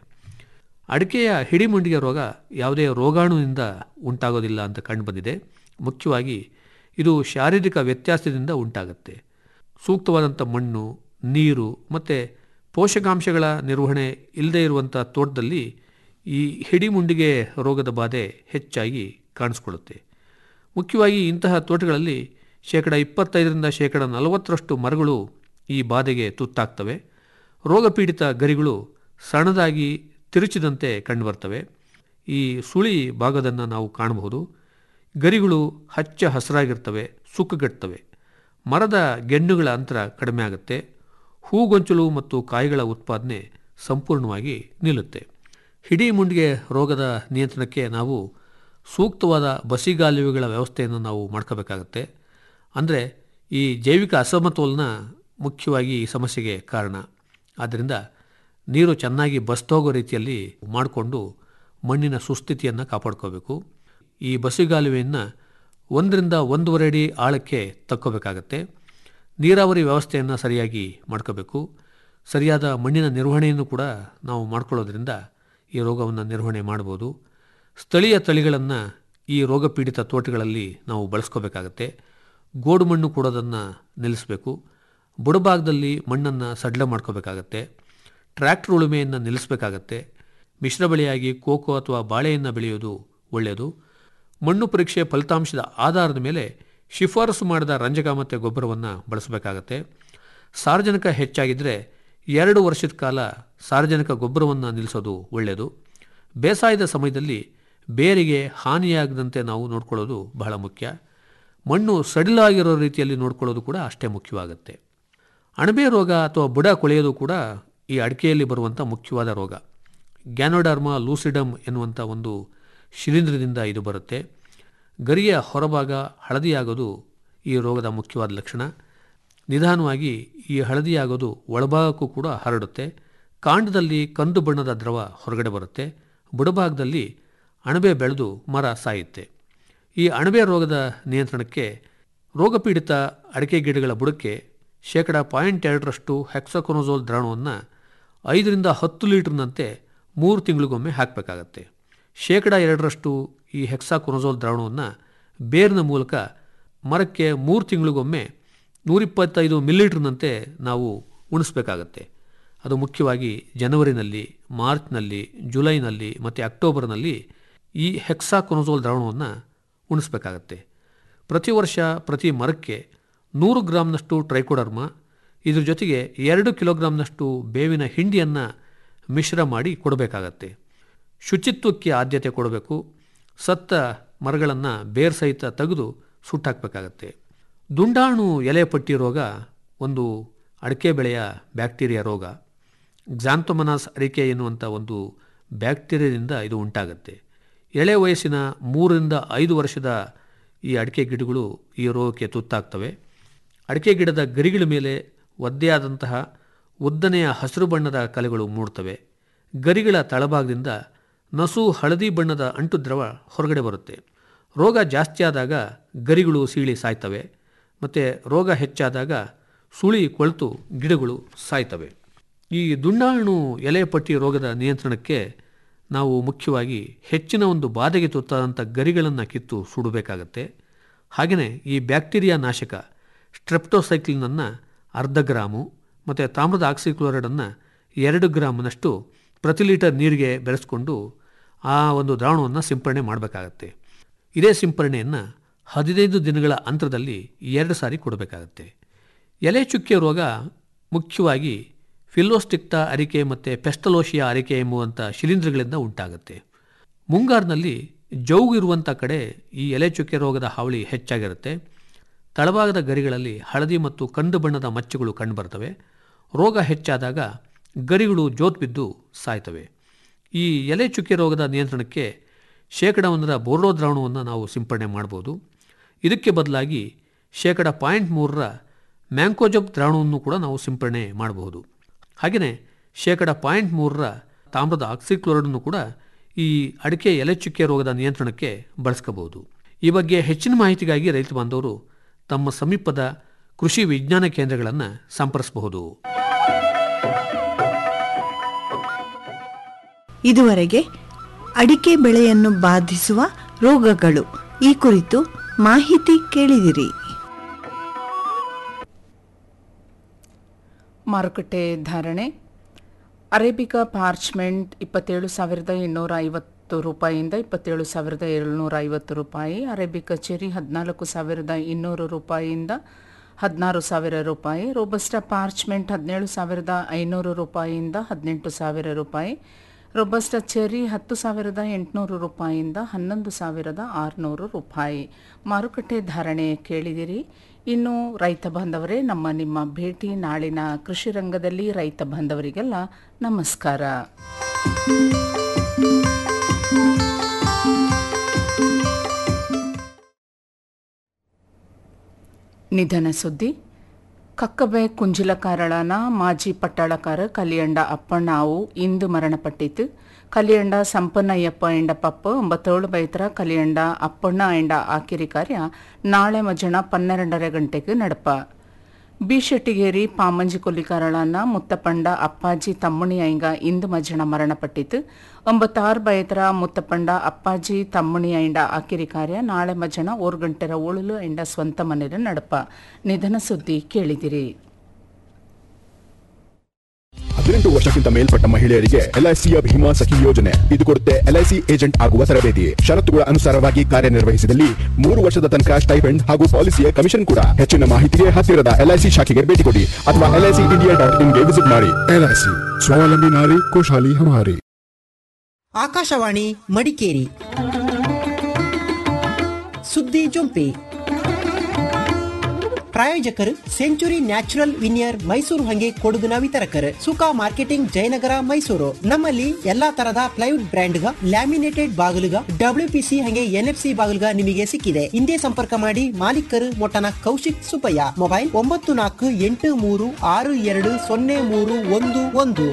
ಅಡಿಕೆಯ ಹಿಡಿಮುಂಡಿಗೆ ರೋಗ ಯಾವುದೇ ರೋಗಾಣುವಿನಿಂದ ಉಂಟಾಗೋದಿಲ್ಲ ಅಂತ ಕಂಡುಬಂದಿದೆ ಮುಖ್ಯವಾಗಿ ಇದು ಶಾರೀರಿಕ ವ್ಯತ್ಯಾಸದಿಂದ ಉಂಟಾಗುತ್ತೆ ಸೂಕ್ತವಾದಂಥ ಮಣ್ಣು ನೀರು ಮತ್ತು ಪೋಷಕಾಂಶಗಳ ನಿರ್ವಹಣೆ ಇಲ್ಲದೇ ಇರುವಂಥ ತೋಟದಲ್ಲಿ ಈ ಹಿಡಿಮುಂಡಿಗೆ ರೋಗದ ಬಾಧೆ ಹೆಚ್ಚಾಗಿ ಕಾಣಿಸ್ಕೊಳ್ಳುತ್ತೆ ಮುಖ್ಯವಾಗಿ ಇಂತಹ ತೋಟಗಳಲ್ಲಿ ಶೇಕಡ ಇಪ್ಪತ್ತೈದರಿಂದ ಶೇಕಡ ನಲವತ್ತರಷ್ಟು ಮರಗಳು ಈ ಬಾಧೆಗೆ ತುತ್ತಾಗ್ತವೆ ರೋಗಪೀಡಿತ ಗರಿಗಳು ಸಣ್ಣದಾಗಿ ತಿರುಚಿದಂತೆ ಕಂಡುಬರ್ತವೆ ಈ ಸುಳಿ ಭಾಗದನ್ನು ನಾವು ಕಾಣಬಹುದು ಗರಿಗಳು ಹಚ್ಚ ಹಸಿರಾಗಿರ್ತವೆ ಸುಕ್ಕುಗಟ್ಟುತ್ತವೆ ಮರದ ಗೆಣ್ಣುಗಳ ಅಂತರ ಕಡಿಮೆ ಆಗುತ್ತೆ ಹೂಗೊಂಚಲು ಮತ್ತು ಕಾಯಿಗಳ ಉತ್ಪಾದನೆ ಸಂಪೂರ್ಣವಾಗಿ ನಿಲ್ಲುತ್ತೆ ಹಿಡಿ ಮುಂಡಿಗೆ ರೋಗದ ನಿಯಂತ್ರಣಕ್ಕೆ ನಾವು ಸೂಕ್ತವಾದ ಬಸಿಗಾಲುವೆಗಳ ವ್ಯವಸ್ಥೆಯನ್ನು ನಾವು ಮಾಡ್ಕೋಬೇಕಾಗತ್ತೆ ಅಂದರೆ ಈ ಜೈವಿಕ ಅಸಮತೋಲನ ಮುಖ್ಯವಾಗಿ ಈ ಸಮಸ್ಯೆಗೆ ಕಾರಣ ಆದ್ದರಿಂದ ನೀರು ಚೆನ್ನಾಗಿ ಬಸ್ತೋಗೋ ರೀತಿಯಲ್ಲಿ ಮಾಡಿಕೊಂಡು ಮಣ್ಣಿನ ಸುಸ್ಥಿತಿಯನ್ನು ಕಾಪಾಡ್ಕೋಬೇಕು ಈ ಬಸಿಗಾಲುವೆಯನ್ನು ಒಂದರಿಂದ ಒಂದೂವರೆ ಅಡಿ ಆಳಕ್ಕೆ ತಕ್ಕೋಬೇಕಾಗತ್ತೆ ನೀರಾವರಿ ವ್ಯವಸ್ಥೆಯನ್ನು ಸರಿಯಾಗಿ ಮಾಡ್ಕೋಬೇಕು ಸರಿಯಾದ ಮಣ್ಣಿನ ನಿರ್ವಹಣೆಯನ್ನು ಕೂಡ ನಾವು ಮಾಡ್ಕೊಳ್ಳೋದ್ರಿಂದ ಈ ರೋಗವನ್ನು ನಿರ್ವಹಣೆ ಮಾಡ್ಬೋದು ಸ್ಥಳೀಯ ತಳಿಗಳನ್ನು ಈ ರೋಗ ಪೀಡಿತ ತೋಟಗಳಲ್ಲಿ ನಾವು ಬಳಸ್ಕೋಬೇಕಾಗತ್ತೆ ಗೋಡು ಮಣ್ಣು ಕೊಡೋದನ್ನು ನಿಲ್ಲಿಸಬೇಕು ಬುಡಭಾಗದಲ್ಲಿ ಮಣ್ಣನ್ನು ಸಡ್ಲ ಮಾಡ್ಕೋಬೇಕಾಗತ್ತೆ ಟ್ರ್ಯಾಕ್ಟರ್ ಉಳುಮೆಯನ್ನು ನಿಲ್ಲಿಸಬೇಕಾಗತ್ತೆ ಮಿಶ್ರ ಬೆಳೆಯಾಗಿ ಕೋಕೋ ಅಥವಾ ಬಾಳೆಯನ್ನು ಬೆಳೆಯೋದು ಒಳ್ಳೆಯದು ಮಣ್ಣು ಪರೀಕ್ಷೆ ಫಲಿತಾಂಶದ ಆಧಾರದ ಮೇಲೆ ಶಿಫಾರಸು ಮಾಡಿದ ರಂಜಕ ಮತ್ತು ಗೊಬ್ಬರವನ್ನು ಬಳಸಬೇಕಾಗತ್ತೆ ಸಾರ್ವಜನಿಕ ಹೆಚ್ಚಾಗಿದ್ದರೆ ಎರಡು ವರ್ಷದ ಕಾಲ ಸಾರ್ವಜನಿಕ ಗೊಬ್ಬರವನ್ನು ನಿಲ್ಲಿಸೋದು ಒಳ್ಳೆಯದು ಬೇಸಾಯದ ಸಮಯದಲ್ಲಿ ಬೇರಿಗೆ ಹಾನಿಯಾಗದಂತೆ ನಾವು ನೋಡ್ಕೊಳ್ಳೋದು ಬಹಳ ಮುಖ್ಯ ಮಣ್ಣು ಸಡಿಲಾಗಿರೋ ರೀತಿಯಲ್ಲಿ ನೋಡ್ಕೊಳ್ಳೋದು ಕೂಡ ಅಷ್ಟೇ ಮುಖ್ಯವಾಗುತ್ತೆ ಅಣಬೆ ರೋಗ ಅಥವಾ ಬುಡ ಕೊಳೆಯೋದು ಕೂಡ ಈ ಅಡಿಕೆಯಲ್ಲಿ ಬರುವಂಥ ಮುಖ್ಯವಾದ ರೋಗ ಗ್ಯಾನೋಡರ್ಮಾ ಲೂಸಿಡಮ್ ಎನ್ನುವಂಥ ಒಂದು ಶಿಲೀಂಧ್ರದಿಂದ ಇದು ಬರುತ್ತೆ ಗರಿಯ ಹೊರಭಾಗ ಹಳದಿಯಾಗೋದು ಈ ರೋಗದ ಮುಖ್ಯವಾದ ಲಕ್ಷಣ ನಿಧಾನವಾಗಿ ಈ ಹಳದಿಯಾಗೋದು ಒಳಭಾಗಕ್ಕೂ ಕೂಡ ಹರಡುತ್ತೆ ಕಾಂಡದಲ್ಲಿ ಕಂದು ಬಣ್ಣದ ದ್ರವ ಹೊರಗಡೆ ಬರುತ್ತೆ ಬುಡಭಾಗದಲ್ಲಿ ಅಣಬೆ ಬೆಳೆದು ಮರ ಸಾಯುತ್ತೆ ಈ ಅಣಬೆ ರೋಗದ ನಿಯಂತ್ರಣಕ್ಕೆ ರೋಗಪೀಡಿತ ಅಡಿಕೆ ಗಿಡಗಳ ಬುಡಕ್ಕೆ ಶೇಕಡ ಪಾಯಿಂಟ್ ಎರಡರಷ್ಟು ಹೆಕ್ಸಕೊನೋಜೋಲ್ ದ್ರಾವಣವನ್ನು ಐದರಿಂದ ಹತ್ತು ಲೀಟರ್ನಂತೆ ಮೂರು ತಿಂಗಳಿಗೊಮ್ಮೆ ಹಾಕಬೇಕಾಗತ್ತೆ ಶೇಕಡ ಎರಡರಷ್ಟು ಈ ಹೆಕ್ಸಾಕೊನೋಜೋಲ್ ದ್ರಾವಣವನ್ನು ಬೇರಿನ ಮೂಲಕ ಮರಕ್ಕೆ ಮೂರು ತಿಂಗಳಿಗೊಮ್ಮೆ ನೂರಿಪ್ಪತ್ತೈದು ಮಿಲಿಲೀಟರ್ನಂತೆ ನಾವು ಉಣಿಸ್ಬೇಕಾಗತ್ತೆ ಅದು ಮುಖ್ಯವಾಗಿ ಜನವರಿನಲ್ಲಿ ಮಾರ್ಚ್ನಲ್ಲಿ ಜುಲೈನಲ್ಲಿ ಮತ್ತು ಅಕ್ಟೋಬರ್ನಲ್ಲಿ ಈ ಹೆಕ್ಸಾಕೊನೋಜೋಲ್ ದ್ರಾವಣವನ್ನು ಉಣಿಸ್ಬೇಕಾಗತ್ತೆ ಪ್ರತಿ ವರ್ಷ ಪ್ರತಿ ಮರಕ್ಕೆ ನೂರು ಗ್ರಾಮ್ನಷ್ಟು ಟ್ರೈಕೋಡರ್ಮ ಇದ್ರ ಜೊತೆಗೆ ಎರಡು ಕಿಲೋಗ್ರಾಮ್ನಷ್ಟು ಬೇವಿನ ಹಿಂಡಿಯನ್ನು ಮಿಶ್ರ ಮಾಡಿ ಕೊಡಬೇಕಾಗತ್ತೆ ಶುಚಿತ್ವಕ್ಕೆ ಆದ್ಯತೆ ಕೊಡಬೇಕು ಸತ್ತ ಮರಗಳನ್ನು ಬೇರ್ ಸಹಿತ ತೆಗೆದು ಸುಟ್ಟಾಕಬೇಕಾಗತ್ತೆ ದುಂಡಾಣು ಎಲೆ ಪಟ್ಟಿ ರೋಗ ಒಂದು ಅಡಿಕೆ ಬೆಳೆಯ ಬ್ಯಾಕ್ಟೀರಿಯಾ ರೋಗ ಗ್ಸಾಂತೊಮನಾಸ್ ಅರಿಕೆ ಎನ್ನುವಂಥ ಒಂದು ಬ್ಯಾಕ್ಟೀರಿಯಾದಿಂದ ಇದು ಉಂಟಾಗುತ್ತೆ ಎಳೆ ವಯಸ್ಸಿನ ಮೂರರಿಂದ ಐದು ವರ್ಷದ ಈ ಅಡಿಕೆ ಗಿಡಗಳು ಈ ರೋಗಕ್ಕೆ ತುತ್ತಾಗ್ತವೆ ಅಡಿಕೆ ಗಿಡದ ಗರಿಗಳ ಮೇಲೆ ಒದ್ದೆಯಾದಂತಹ ಉದ್ದನೆಯ ಹಸಿರು ಬಣ್ಣದ ಕಲೆಗಳು ಮೂಡ್ತವೆ ಗರಿಗಳ ತಳಭಾಗದಿಂದ ನಸು ಹಳದಿ ಬಣ್ಣದ ಅಂಟು ದ್ರವ ಹೊರಗಡೆ ಬರುತ್ತೆ ರೋಗ ಜಾಸ್ತಿ ಆದಾಗ ಗರಿಗಳು ಸೀಳಿ ಸಾಯ್ತವೆ ಮತ್ತು ರೋಗ ಹೆಚ್ಚಾದಾಗ ಸುಳಿ ಕೊಳೆತು ಗಿಡಗಳು ಸಾಯ್ತವೆ ಈ ದುಂಡಾಣು ಎಲೆ ಪಟ್ಟಿ ರೋಗದ ನಿಯಂತ್ರಣಕ್ಕೆ ನಾವು ಮುಖ್ಯವಾಗಿ ಹೆಚ್ಚಿನ ಒಂದು ಬಾಧೆಗೆ ತುತ್ತಾದಂಥ ಗರಿಗಳನ್ನು ಕಿತ್ತು ಸುಡಬೇಕಾಗತ್ತೆ ಹಾಗೆಯೇ ಈ ಬ್ಯಾಕ್ಟೀರಿಯಾ ನಾಶಕ ಸ್ಟ್ರೆಪ್ಟೋಸೈಕ್ಲಿನನ್ನು ಅರ್ಧ ಗ್ರಾಮು ಮತ್ತು ತಾಮ್ರದ ಆಕ್ಸಿಕ್ಲೋರೈಡನ್ನು ಎರಡು ಗ್ರಾಮ್ನಷ್ಟು ಪ್ರತಿ ಲೀಟರ್ ನೀರಿಗೆ ಬೆರೆಸ್ಕೊಂಡು ಆ ಒಂದು ದ್ರಾವಣವನ್ನು ಸಿಂಪರಣೆ ಮಾಡಬೇಕಾಗತ್ತೆ ಇದೇ ಸಿಂಪರಣೆಯನ್ನು ಹದಿನೈದು ದಿನಗಳ ಅಂತರದಲ್ಲಿ ಎರಡು ಸಾರಿ ಕೊಡಬೇಕಾಗತ್ತೆ ಎಲೆ ಚುಕ್ಕೆ ರೋಗ ಮುಖ್ಯವಾಗಿ ಫಿಲ್ಲೋಸ್ಟಿಕ್ಟ ಅರಿಕೆ ಮತ್ತು ಪೆಸ್ಟಲೋಷಿಯಾ ಅರಿಕೆ ಎಂಬುವಂಥ ಶಿಲೀಂಧ್ರಗಳಿಂದ ಉಂಟಾಗುತ್ತೆ ಮುಂಗಾರಿನಲ್ಲಿ ಜೌಗು ಇರುವಂಥ ಕಡೆ ಈ ಎಲೆ ಚುಕ್ಕೆ ರೋಗದ ಹಾವಳಿ ಹೆಚ್ಚಾಗಿರುತ್ತೆ ತಳಭಾಗದ ಗರಿಗಳಲ್ಲಿ ಹಳದಿ ಮತ್ತು ಕಂದು ಬಣ್ಣದ ಮಚ್ಚೆಗಳು ಕಂಡುಬರ್ತವೆ ರೋಗ ಹೆಚ್ಚಾದಾಗ ಗರಿಗಳು ಜೋತ್ ಬಿದ್ದು ಸಾಯ್ತವೆ ಈ ಎಲೆ ಚುಕ್ಕೆ ರೋಗದ ನಿಯಂತ್ರಣಕ್ಕೆ ಶೇಕಡ ಒಂದರ ಬೋರ್ಡೋ ದ್ರಾವಣವನ್ನು ನಾವು ಸಿಂಪಡಣೆ ಮಾಡ್ಬೋದು ಇದಕ್ಕೆ ಬದಲಾಗಿ ಶೇಕಡ ಪಾಯಿಂಟ್ ಮೂರರ ಮ್ಯಾಂಕೋಜಬ್ ದ್ರಾವಣವನ್ನು ಕೂಡ ನಾವು ಸಿಂಪಡಣೆ ಮಾಡಬಹುದು ಹಾಗೆಯೇ ಶೇಕಡ ಪಾಯಿಂಟ್ ಮೂರರ ತಾಮ್ರದ ಆಕ್ಸಿಕ್ಲೋರೈಡನ್ನು ಕೂಡ ಈ ಅಡಿಕೆ ಎಲೆ ಚುಕ್ಕೆ ರೋಗದ ನಿಯಂತ್ರಣಕ್ಕೆ ಬಳಸ್ಕೋಬಹುದು ಈ ಬಗ್ಗೆ ಹೆಚ್ಚಿನ ಮಾಹಿತಿಗಾಗಿ ರೈತ ಬಾಂಧವರು ತಮ್ಮ ಸಮೀಪದ ಕೃಷಿ ವಿಜ್ಞಾನ ಕೇಂದ್ರಗಳನ್ನು ಸಂಪರ್ಕಿಸಬಹುದು ಇದುವರೆಗೆ ಅಡಿಕೆ ಬೆಳೆಯನ್ನು ಬಾಧಿಸುವ ರೋಗಗಳು ಈ ಕುರಿತು ಮಾಹಿತಿ ಕೇಳಿದಿರಿ ಮಾರುಕಟ್ಟೆ ಧಾರಣೆ ಅರೇಬಿಕಾ ಪಾರ್ಚ್ಮೆಂಟ್ ಇಪ್ಪತ್ತೇಳು ಸಾವಿರದ ಇನ್ನೂರ ಐವತ್ತು ರೂಪಾಯಿಯಿಂದ ಇಪ್ಪತ್ತೇಳು ಸಾವಿರದ ಏಳುನೂರ ಐವತ್ತು ರೂಪಾಯಿ ಅರೇಬಿಕಾ ಚೆರಿ ಹದಿನಾಲ್ಕು ಸಾವಿರದ ಇನ್ನೂರು ರೂಪಾಯಿಯಿಂದ ಹದಿನಾರು ಸಾವಿರ ರೂಪಾಯಿ ರೋಬಸ್ಟಾ ಪಾರ್ಚ್ಮೆಂಟ್ ಹದಿನೇಳು ಸಾವಿರದ ಐನೂರು ರೂಪಾಯಿಯಿಂದ ಹದಿನೆಂಟು ಸಾವಿರ ರೂಪಾಯಿ ರೊಬಸ್ಟಾ ಚೆರಿ ಹತ್ತು ಸಾವಿರದ ಎಂಟುನೂರು ರೂಪಾಯಿಯಿಂದ ಹನ್ನೊಂದು ಸಾವಿರದ ಆರುನೂರು ರೂಪಾಯಿ ಮಾರುಕಟ್ಟೆ ಧಾರಣೆ ಕೇಳಿದಿರಿ ಇನ್ನು ರೈತ ಬಾಂಧವರೇ ನಮ್ಮ ನಿಮ್ಮ ಭೇಟಿ ನಾಳಿನ ಕೃಷಿ ರಂಗದಲ್ಲಿ ರೈತ ಬಾಂಧವರಿಗೆಲ್ಲ ನಮಸ್ಕಾರ ನಿಧನ ಸುದ್ದಿ ಕಕ್ಕಬೆ ಕುಂಜಿಲಕಾರಳನ ಮಾಜಿ ಪಟ್ಟಾಳಕಾರ ಕಲಿಯಂಡ ಅಪ್ಪಣ್ಣಾವು ಇಂದು ಮರಣಪಟ್ಟಿತು ಕಲಿಯಂಡ ಸಂಪನ್ನಯ್ಯಪ್ಪ ಎಂಡ ಪಪ್ಪ ಒಂಬತ್ತೇಳು ಬೈತರ ಕಲಿಯಂಡ ಅಪ್ಪಣ್ಣ ಎಂಡ ಆಕಿರಿ ಕಾರ್ಯ ನಾಳೆ ಮಜಣ ಪನ್ನೆರಡರ ಗಂಟೆಗೆ ನಡಪ ಬಿ ಶೆಟ್ಟಿಗೇರಿ ಪಾಮಂಜಿ ಕೊಲ್ಲಿಕಾರಳನ ಮುತ್ತಪಂಡ ಅಪ್ಪಾಜಿ ತಮ್ಮಣಿ ಐಂಗ ಇಂದು ಮಜಣ ಮರಣಪಟ್ಟಿತು ಒಂಬತ್ತಾರು ಬೈತರ ಮುತ್ತಪಂಡ ಅಪ್ಪಾಜಿ ತಮ್ಮಣಿ ಐಂಡ ಆಕಿರಿ ಕಾರ್ಯ ನಾಳೆ ಮಜಣ ಓರ್ ಗಂಟೆರ ಉಳುಲು ಎಂಡ ಸ್ವಂತ ಮನೆಯ ನಡಪ ನಿಧನ ಸುದ್ದಿ ಕೇಳಿದಿರಿ ಹದಿನೆಂಟು ವರ್ಷಕ್ಕಿಂತ ಮೇಲ್ಪಟ್ಟ ಮಹಿಳೆಯರಿಗೆ ಎಲ್ಐಸಿಯ ಭೀಮಾ ಸಖಿ ಯೋಜನೆ ಇದು ಕೊಡುತ್ತೆ ಎಲ್ಐಸಿ ಏಜೆಂಟ್ ಆಗುವ ತರಬೇತಿ ಷರತ್ತುಗಳ ಅನುಸಾರವಾಗಿ ಕಾರ್ಯನಿರ್ವಹಿಸಿದಲ್ಲಿ ಮೂರು ವರ್ಷದ ತನಕ ಸ್ಟೈಫೆಂಡ್ ಹಾಗೂ ಪಾಲಿಸಿಯ ಕಮಿಷನ್ ಕೂಡ ಹೆಚ್ಚಿನ ಮಾಹಿತಿಗೆ ಹತ್ತಿರದ ಎಲ್ಐಸಿ ಶಾಖೆಗೆ ಭೇಟಿ ಕೊಡಿ ಅಥವಾ ಎಲ್ಐಸಿ ಇಂಡಿಯಾ ಡಾಟ್ ಇನ್ಗೆ ವಿಸಿಟ್ ಮಾಡಿ ಎಲ್ಐಸಿ ಸ್ವಾವಲಂಬಿ ನಾರಿ ಖುಷಾಲಿ ಹಮಾರಿ ಆಕಾಶವಾಣಿ ಮಡಿಕೇರಿ ಸುದ್ದಿ ಜೊಂಪಿ ಪ್ರಾಯೋಜಕರು ಸೆಂಚುರಿ ನ್ಯಾಚುರಲ್ ವಿನಿಯರ್ ಮೈಸೂರು ಹಂಗೆ ಕೊಡುಗುನ ವಿತರಕರು ಸುಖಾ ಮಾರ್ಕೆಟಿಂಗ್ ಜಯನಗರ ಮೈಸೂರು ನಮ್ಮಲ್ಲಿ ಎಲ್ಲಾ ತರದ ಪ್ಲೈವುಡ್ ಬ್ರ್ಯಾಂಡ್ಗ ಲ್ಯಾಮಿನೇಟೆಡ್ ಬಾಗಿಲುಗ ಡಬ್ಲ್ಯೂಪಿಸಿ ಹಂಗೆ ಎನ್ಎಫ್ಸಿ ಬಾಗಿಲುಗ ನಿಮಗೆ ಸಿಕ್ಕಿದೆ ಹಿಂದೆ ಸಂಪರ್ಕ ಮಾಡಿ ಮಾಲೀಕರು ಮೊಟ್ಟನ ಕೌಶಿಕ್ ಸುಬ್ಬಯ್ಯ ಮೊಬೈಲ್ ಒಂಬತ್ತು ನಾಲ್ಕು ಎಂಟು ಮೂರು ಆರು ಎರಡು ಸೊನ್ನೆ ಮೂರು ಒಂದು ಒಂದು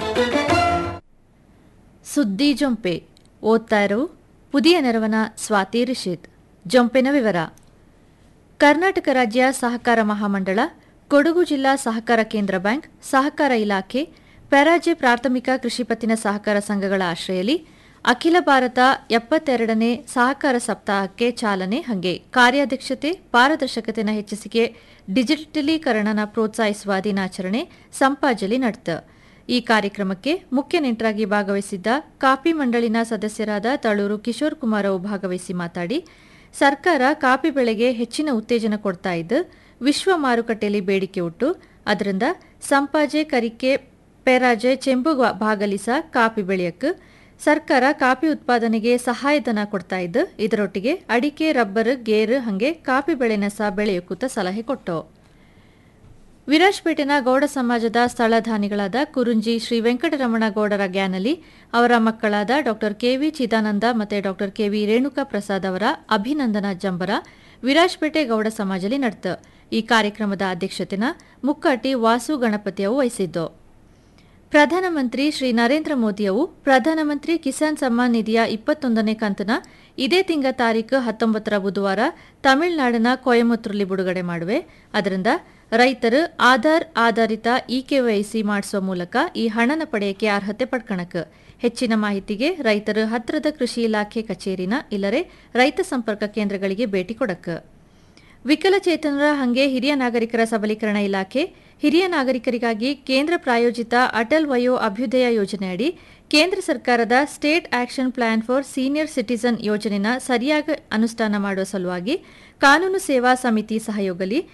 ಸುದ್ದಿ ಜೊಂಪೆ ಓದ್ತಾ ಇರೋ ಪುದಿಯ ನೆರವನ ಸ್ವಾತಿ ರಿಷಿತ್ ಜೊಂಪೆನ ವಿವರ ಕರ್ನಾಟಕ ರಾಜ್ಯ ಸಹಕಾರ ಮಹಾಮಂಡಳ ಕೊಡಗು ಜಿಲ್ಲಾ ಸಹಕಾರ ಕೇಂದ್ರ ಬ್ಯಾಂಕ್ ಸಹಕಾರ ಇಲಾಖೆ ಪೆರಾಜೆ ಪ್ರಾಥಮಿಕ ಕೃಷಿ ಪತ್ತಿನ ಸಹಕಾರ ಸಂಘಗಳ ಆಶ್ರಯಲ್ಲಿ ಅಖಿಲ ಭಾರತ ಎಪ್ಪತ್ತೆರಡನೇ ಸಹಕಾರ ಸಪ್ತಾಹಕ್ಕೆ ಚಾಲನೆ ಹಂಗೆ ಕಾರ್ಯಾಧ್ಯಕ್ಷತೆ ಪಾರದರ್ಶಕತೆನ ಹೆಚ್ಚಿಸಿಕೆ ಡಿಜಿಟಲೀಕರಣನ ಪ್ರೋತ್ಸಾಹಿಸುವ ದಿನಾಚರಣೆ ಸಂಪಾಜಲಿ ನಡೆತ ಈ ಕಾರ್ಯಕ್ರಮಕ್ಕೆ ಮುಖ್ಯ ನೆಂಟರಾಗಿ ಭಾಗವಹಿಸಿದ್ದ ಕಾಪಿ ಮಂಡಳಿನ ಸದಸ್ಯರಾದ ತಳೂರು ಕಿಶೋರ್ ಕುಮಾರ್ ಅವು ಭಾಗವಹಿಸಿ ಮಾತಾಡಿ ಸರ್ಕಾರ ಕಾಪಿ ಬೆಳೆಗೆ ಹೆಚ್ಚಿನ ಉತ್ತೇಜನ ಕೊಡ್ತಾ ಇದ್ದು ವಿಶ್ವ ಮಾರುಕಟ್ಟೆಯಲ್ಲಿ ಬೇಡಿಕೆ ಉಂಟು ಅದರಿಂದ ಸಂಪಾಜೆ ಕರಿಕೆ ಪೆರಾಜೆ ಚೆಂಬು ಭಾಗಲಿಸ ಕಾಪಿ ಬೆಳೆಯಕ್ಕೆ ಸರ್ಕಾರ ಕಾಪಿ ಉತ್ಪಾದನೆಗೆ ಸಹಾಯಧನ ಕೊಡ್ತಾ ಇದ್ದು ಇದರೊಟ್ಟಿಗೆ ಅಡಿಕೆ ರಬ್ಬರ್ ಗೇರು ಹಂಗೆ ಕಾಪಿ ಬೆಳೆನ ಸಹ ಬೆಳೆಯಕ್ಕೂತ ಸಲಹೆ ಕೊಟ್ಟು ವಿರಾಜ್ಪೇಟೆನ ಗೌಡ ಸಮಾಜದ ಸ್ಥಳಧಾನಿಗಳಾದ ಕುರುಂಜಿ ಶ್ರೀ ವೆಂಕಟರಮಣ ಗೌಡರ ಗ್ಯಾನಲಿ ಅವರ ಮಕ್ಕಳಾದ ಡಾಕ್ಟರ್ ಕೆವಿ ಚಿದಾನಂದ ಮತ್ತು ಡಾಕ್ಟರ್ ಕೆವಿ ರೇಣುಕಾ ಪ್ರಸಾದ್ ಅವರ ಅಭಿನಂದನಾ ಜಂಬರ ವಿರಾಜ್ಪೇಟೆ ಗೌಡ ಸಮಾಜಲಿ ನಡೆತ ಈ ಕಾರ್ಯಕ್ರಮದ ಅಧ್ಯಕ್ಷತೆನ ಮುಕ್ಕಾಟಿ ವಾಸು ಗಣಪತಿಯವು ವಹಿಸಿದ್ದು ಪ್ರಧಾನಮಂತ್ರಿ ಶ್ರೀ ನರೇಂದ್ರ ಮೋದಿಯವು ಪ್ರಧಾನಮಂತ್ರಿ ಕಿಸಾನ್ ಸಮ್ಮಾನ್ ನಿಧಿಯ ಇಪ್ಪತ್ತೊಂದನೇ ಕಂತನ ಇದೇ ತಿಂಗ ತಾರೀಕು ಹತ್ತೊಂಬತ್ತರ ಬುಧವಾರ ತಮಿಳುನಾಡಿನ ಕೊಯಮತ್ತೂರಲ್ಲಿ ಬಿಡುಗಡೆ ಮಾಡುವೆ ಅದರಿಂದ ರೈತರು ಆಧಾರ್ ಆಧಾರಿತ ಇಕೆವೈಸಿ ಮಾಡಿಸುವ ಮೂಲಕ ಈ ಹಣನ ಪಡೆಯಕ್ಕೆ ಅರ್ಹತೆ ಪಡ್ಕಣಕ್ ಹೆಚ್ಚಿನ ಮಾಹಿತಿಗೆ ರೈತರು ಹತ್ತಿರದ ಕೃಷಿ ಇಲಾಖೆ ಕಚೇರಿನ ಇಲ್ಲರೆ ರೈತ ಸಂಪರ್ಕ ಕೇಂದ್ರಗಳಿಗೆ ಭೇಟಿ ಕೊಡಕ್ ವಿಕಲಚೇತನರ ಹಂಗೆ ಹಿರಿಯ ನಾಗರಿಕರ ಸಬಲೀಕರಣ ಇಲಾಖೆ ಹಿರಿಯ ನಾಗರಿಕರಿಗಾಗಿ ಕೇಂದ್ರ ಪ್ರಾಯೋಜಿತ ಅಟಲ್ ವಯೋ ಅಭ್ಯುದಯ ಯೋಜನೆಯಡಿ ಕೇಂದ್ರ ಸರ್ಕಾರದ state action plan for senior citizen ಯೋಜನೆನ ಸರಿಯಾಗಿ ಅನುಷ್ಠಾನ ಮಾಡುವ ಸಲುವಾಗಿ ಕಾನೂನು ಸೇವಾ ಸಮಿತಿ ಸಹಯೋಗಲಿ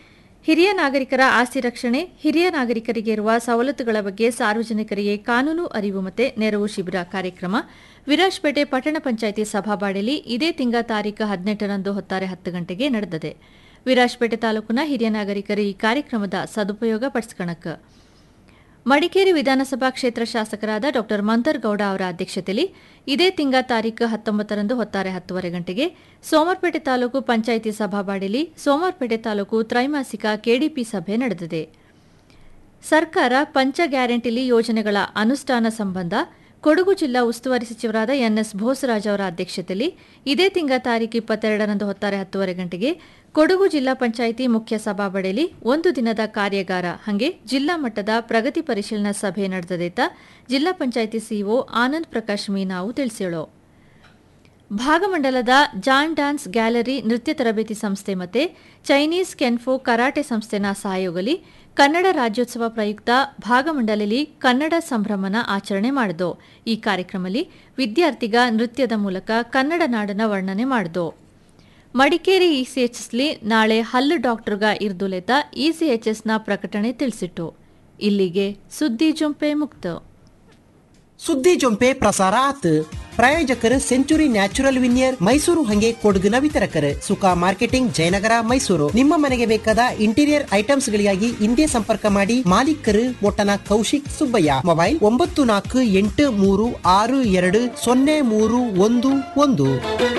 ಹಿರಿಯ ನಾಗರಿಕರ ಆಸ್ತಿ ರಕ್ಷಣೆ ಹಿರಿಯ ನಾಗರಿಕರಿಗೆ ಇರುವ ಸವಲತ್ತುಗಳ ಬಗ್ಗೆ ಸಾರ್ವಜನಿಕರಿಗೆ ಕಾನೂನು ಅರಿವು ಮತ್ತು ನೆರವು ಶಿಬಿರ ಕಾರ್ಯಕ್ರಮ ವಿರಾಜ್ಪೇಟೆ ಪಟ್ಟಣ ಪಂಚಾಯಿತಿ ಸಭಾಬಾಡಿಲಿ ಇದೇ ತಿಂಗಳ ತಾರೀಕು ಹದಿನೆಂಟರಂದು ಹೊತ್ತಾರೆ ಹತ್ತು ಗಂಟೆಗೆ ನಡೆದಿದೆ ವಿರಾಜ್ಪೇಟೆ ತಾಲೂಕಿನ ಹಿರಿಯ ನಾಗರಿಕರು ಈ ಕಾರ್ಯಕ್ರಮದ ಸದುಪಯೋಗ ಪಡಿಸ್ಕಣಕ್ಕೆ ಮಡಿಕೇರಿ ವಿಧಾನಸಭಾ ಕ್ಷೇತ್ರ ಶಾಸಕರಾದ ಡಾ ಮಂತರ್ಗೌಡ ಅವರ ಅಧ್ಯಕ್ಷತೆಯಲ್ಲಿ ಇದೇ ತಿಂಗಳ ತಾರೀಕು ಹತ್ತೊಂಬತ್ತರಂದು ಹೊತ್ತಾರೆ ಹತ್ತುವರೆ ಗಂಟೆಗೆ ಸೋಮವಾರಪೇಟೆ ತಾಲೂಕು ಪಂಚಾಯಿತಿ ಸಭಾಬಾಡಿಲಿ ಸೋಮವಾರಪೇಟೆ ತಾಲೂಕು ತ್ರೈಮಾಸಿಕ ಕೆಡಿಪಿ ಸಭೆ ನಡೆದಿದೆ ಸರ್ಕಾರ ಪಂಚ ಗ್ಯಾರಂಟಿಲಿ ಯೋಜನೆಗಳ ಅನುಷ್ಠಾನ ಸಂಬಂಧ ಕೊಡಗು ಜಿಲ್ಲಾ ಉಸ್ತುವಾರಿ ಸಚಿವರಾದ ಎನ್ಎಸ್ ಭೋಸರಾಜ್ ಅವರ ಅಧ್ಯಕ್ಷತೆಯಲ್ಲಿ ಇದೇ ತಿಂಗಳ ತಾರೀಕು ಇಪ್ಪತ್ತೆರಡರಂದು ಹೊತ್ತಾರೆ ಹತ್ತುವರೆ ಗಂಟೆಗೆ ಕೊಡಗು ಜಿಲ್ಲಾ ಪಂಚಾಯಿತಿ ಮುಖ್ಯ ಸಭಾಬಡೆಯಲ್ಲಿ ಒಂದು ದಿನದ ಕಾರ್ಯಾಗಾರ ಹಾಗೆ ಜಿಲ್ಲಾ ಮಟ್ಟದ ಪ್ರಗತಿ ಪರಿಶೀಲನಾ ಸಭೆ ನಡೆದದೇತ ಜಿಲ್ಲಾ ಪಂಚಾಯಿತಿ ಸಿಇಒ ಆನಂದ್ ಪ್ರಕಾಶ್ ಮೀನಾವು ತಿಳಿಸಿಳು ಭಾಗಮಂಡಲದ ಜಾನ್ ಡ್ಯಾನ್ಸ್ ಗ್ಯಾಲರಿ ನೃತ್ಯ ತರಬೇತಿ ಸಂಸ್ಥೆ ಮತ್ತೆ ಚೈನೀಸ್ ಕೆನ್ಫೋ ಕರಾಟೆ ಸಂಸ್ಥೆನ ಸಹಯೋಗಲಿ ಕನ್ನಡ ರಾಜ್ಯೋತ್ಸವ ಪ್ರಯುಕ್ತ ಭಾಗಮಂಡಲಲ್ಲಿ ಕನ್ನಡ ಸಂಭ್ರಮನ ಆಚರಣೆ ಮಾಡಿದೋ ಈ ಕಾರ್ಯಕ್ರಮದಲ್ಲಿ ವಿದ್ಯಾರ್ಥಿಗ ನೃತ್ಯದ ಮೂಲಕ ಕನ್ನಡ ನಾಡನ ವರ್ಣನೆ ಮಾಡಿದೋ ಮಡಿಕೇರಿ ಇಸಿಎಚ್ಎಸ್ಲಿ ನಾಳೆ ಹಲ್ಲು ಡಾಕ್ಟರ್ಗ ಇರ್ದುಲೆತ ಇಸಿಎಚ್ಎಸ್ನ ಪ್ರಕಟಣೆ ತಿಳಿಸಿಟ್ಟು ಇಲ್ಲಿಗೆ ಸುದ್ದಿ ಜೊಂಪೆ ಮುಕ್ತ ಸುದ್ದಿ ಜೊಂಪೆ ಪ್ರಸಾರ ಆತ್ ಪ್ರಾಯೋಜಕರು ಸೆಂಚುರಿ ನ್ಯಾಚುರಲ್ ವಿನಿಯರ್ ಮೈಸೂರು ಹಂಗೆ ಕೊಡಗಿನ ವಿತರಕರು ಸುಖ ಮಾರ್ಕೆಟಿಂಗ್ ಜಯನಗರ ಮೈಸೂರು ನಿಮ್ಮ ಮನೆಗೆ ಬೇಕಾದ ಇಂಟೀರಿಯರ್ ಐಟಮ್ಸ್ ಗಳಿಗಾಗಿ ಹಿಂದೆ ಸಂಪರ್ಕ ಮಾಡಿ ಮಾಲೀಕರು ಮೊಟ್ಟನ ಕೌಶಿಕ್ ಸುಬ್ಬಯ್ಯ ಮೊಬೈಲ್ ಒಂಬತ್ತು ನಾಲ್ಕು ಎಂಟು ಮೂರು ಆರು ಎರಡು ಸೊನ್ನೆ ಮೂರು ಒಂದು ಒಂದು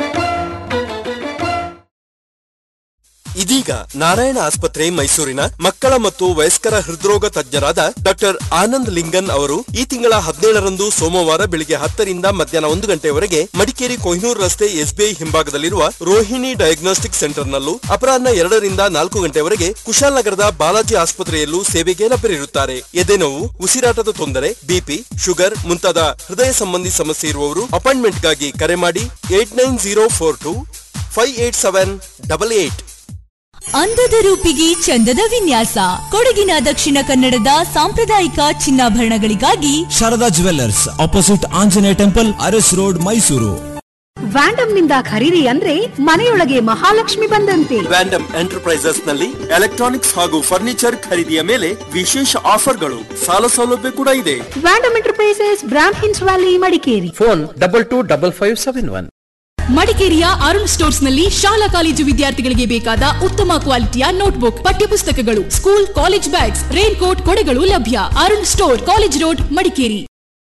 ಇದೀಗ ನಾರಾಯಣ ಆಸ್ಪತ್ರೆ ಮೈಸೂರಿನ ಮಕ್ಕಳ ಮತ್ತು ವಯಸ್ಕರ ಹೃದ್ರೋಗ ತಜ್ಞರಾದ ಡಾಕ್ಟರ್ ಆನಂದ್ ಲಿಂಗನ್ ಅವರು ಈ ತಿಂಗಳ ಹದಿನೇಳರಂದು ಸೋಮವಾರ ಬೆಳಿಗ್ಗೆ ಹತ್ತರಿಂದ ಮಧ್ಯಾಹ್ನ ಒಂದು ಗಂಟೆವರೆಗೆ ಮಡಿಕೇರಿ ಕೊಹಿನೂರು ರಸ್ತೆ ಎಸ್ಬಿಐ ಹಿಂಭಾಗದಲ್ಲಿರುವ ರೋಹಿಣಿ ಡಯಾಗ್ನೋಸ್ಟಿಕ್ ಸೆಂಟರ್ನಲ್ಲೂ ಅಪರಾಹ್ನ ಎರಡರಿಂದ ನಾಲ್ಕು ಗಂಟೆವರೆಗೆ ಕುಶಾಲನಗರದ ಬಾಲಾಜಿ ಆಸ್ಪತ್ರೆಯಲ್ಲೂ ಸೇವೆಗೆ ಲಭ್ಯರಿರುತ್ತಾರೆ ಎದೆನೋವು ಉಸಿರಾಟದ ತೊಂದರೆ ಬಿಪಿ ಶುಗರ್ ಮುಂತಾದ ಹೃದಯ ಸಂಬಂಧಿ ಸಮಸ್ಯೆ ಇರುವವರು ಅಪಾಯಿಂಟ್ಮೆಂಟ್ಗಾಗಿ ಕರೆ ಮಾಡಿ eight nine zero four two five eight seven double eight ಅಂದದ ರೂಪಿಗೆ ಚಂದದ ವಿನ್ಯಾಸ ಕೊಡಗಿನ ದಕ್ಷಿಣ ಕನ್ನಡದ ಸಾಂಪ್ರದಾಯಿಕ ಚಿನ್ನಾಭರಣಗಳಿಗಾಗಿ Sharada jewellers opposite Anjaneya temple Aras road Mysuru ವ್ಯಾಂಡಮ್ ನಿಂದ ಖರೀದಿ ಅಂದ್ರೆ ಮನೆಯೊಳಗೆ ಮಹಾಲಕ್ಷ್ಮಿ ಬಂದಂತೆ ವ್ಯಾಂಡಮ್ ಎಂಟರ್ಪ್ರೈಸಸ್ ನಲ್ಲಿ ಎಲೆಕ್ಟ್ರಾನಿಕ್ಸ್ ಹಾಗೂ ಫರ್ನಿಚರ್ ಖರೀದಿಯ ಮೇಲೆ ವಿಶೇಷ ಆಫರ್ಗಳು ಸಾಲ ಸೌಲಭ್ಯ ಕೂಡ ಇದೆ ವ್ಯಾಂಡಮ್ ಎಂಟರ್ಪ್ರೈಸಸ್ ಬ್ರಾಮ್ ಹಿನ್ಸ್ valley Madikeri phone double two double five seven one ಮಡಿಕೇರಿಯ ಅರುಣ್ ಸ್ಟೋರ್ಸ್ ನಲ್ಲಿ ಶಾಲಾ ಕಾಲೇಜು ವಿದ್ಯಾರ್ಥಿಗಳಿಗೆ ಬೇಕಾದ ಉತ್ತಮ ಕ್ವಾಲಿಟಿಯ ನೋಟ್ಬುಕ್ ಪಠ್ಯಪುಸ್ತಕಗಳು school college bags rain coat ಕೊಡೆಗಳು ಲಭ್ಯ Arun store college road Madikeri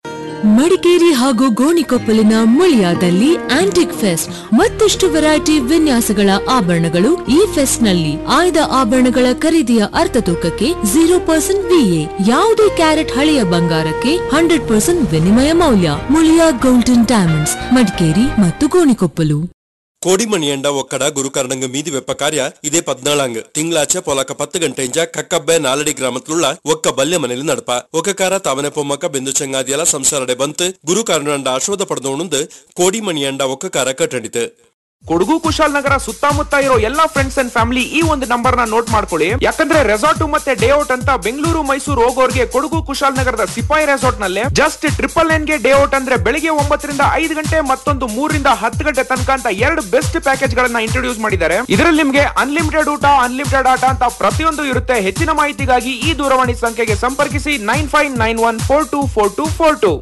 Madikeri ಹಾಗೂ ಗೋಣಿಕೊಪ್ಪಲಿನ ಮುಳಿಯಾದಲ್ಲಿ ಆಂಟಿಕ್ ಫೆಸ್ಟ್ ಮತ್ತಷ್ಟು ವೆರೈಟಿ ವಿನ್ಯಾಸಗಳ ಆಭರಣಗಳು ಈ ಫೆಸ್ಟ್ ನಲ್ಲಿ ಆಯ್ದ ಆಭರಣಗಳ ಖರೀದಿಯ ಅರ್ಧ ತೂಕಕ್ಕೆ ಜೀರೋ ಪರ್ಸೆಂಟ್ ವಿಎ ಯಾವುದೇ ಕ್ಯಾರೆಟ್ ಹಳೆಯ ಬಂಗಾರಕ್ಕೆ ಹಂಡ್ರೆಡ್ ಪರ್ಸೆಂಟ್ ವಿನಿಮಯ ಮೌಲ್ಯ ಮುಳಿಯಾ ಗೋಲ್ಡನ್ ಡೈಮಂಡ್ಸ್ ಮಡಿಕೇರಿ ಮತ್ತು ಗೋಣಿಕೊಪ್ಪಲು ಕೋಡಿಮಣಿಯಂಡ ಒಕ್ಕಡ ಗುರುಕರ್ಣಂಗ ಮೀದಿ ವೆಪ್ಪ ಕಾರ್ಯ ಇದೇ ಪದ್ನಾಳಂಗ್ ತಿಂಗಳಾಚೆ ಪೊಲಕ ಪತ್ತು ಗಂಟೆಂಜ ಕಕ್ಕಬ್ಬೆ ನಾಲಡಿ ಗ್ರಾಮತ್ಲುಳ್ಳ ಒಕ್ಕ ಬಲ್ಯ ಮನೇಲಿ ನಡಪ ಒಕ್ಕಕಾರ ತಾವನೆ ಪೊಮ್ಮಕ್ಕ ಬೆಂದು ಚಂಗಾದಿಯಲ ಸಂಸಾರಡೆ ಬಂತು ಗುರುಕರ್ಣಂಡ ಆಶ್ವಾದ ಪಡೆದೋಣಂದು ಕೋಡಿಮಣಿಯಂಡ ಒಕ್ಕಕಾರ ಕಟ್ಟಂಡಿತು ಕೊಡಗು ಕುಶಾಲ್ ಸುತ್ತಮುತ್ತ ಇರೋ ಎಲ್ಲಾ ಫ್ರೆಂಡ್ಸ್ ಅಂಡ್ ಫ್ಯಾಮಿಲಿ ಈ ಒಂದು ನಂಬರ್ ನ ನೋಟ್ ಮಾಡ್ಕೊಳ್ಳಿ ಯಾಕಂದ್ರೆ ರೆಸಾರ್ಟ್ ಮತ್ತೆ ಡೇ ಔಟ್ ಅಂತ ಬೆಂಗಳೂರು ಮೈಸೂರು ಹೋಗೋರ್ಗೆ ಕೊಡಗು ಕುಶಾಲ್ ನಗರದ ಸಿಪಾಯಿ ರೆಸಾರ್ಟ್ ನಲ್ಲಿ ಜಸ್ಟ್ ಟ್ರಿಪಲ್ ಎನ್ ಗೆ ಡೇ ಔಟ್ ಅಂದ್ರೆ ಬೆಳಿಗ್ಗೆ ಒಂಬತ್ತರಿಂದ ಐದು ಗಂಟೆ ಮತ್ತೊಂದು ಮೂರರಿಂದ ಹತ್ತು ಗಂಟೆ ತನಕ ಅಂತ ಎರಡು ಬೆಸ್ಟ್ ಪ್ಯಾಕೇಜ್ ಗಳನ್ನ ಇಂಟ್ರೊಡ್ಯೂಸ್ ಮಾಡಿದ್ದಾರೆ ಇದರಲ್ಲಿ ನಿಮ್ಗೆ ಅನ್ಲಿಮಿಟೆಡ್ ಊಟ ಅನ್ಲಿಮಿಟೆಡ್ ಆಟ ಅಂತ ಪ್ರತಿಯೊಂದು ಇರುತ್ತೆ ಹೆಚ್ಚಿನ ಮಾಹಿತಿಗಾಗಿ ಈ ದೂರವಾಣಿ ಸಂಖ್ಯೆಗೆ ಸಂಪರ್ಕಿಸಿ nine five nine one four two four two four two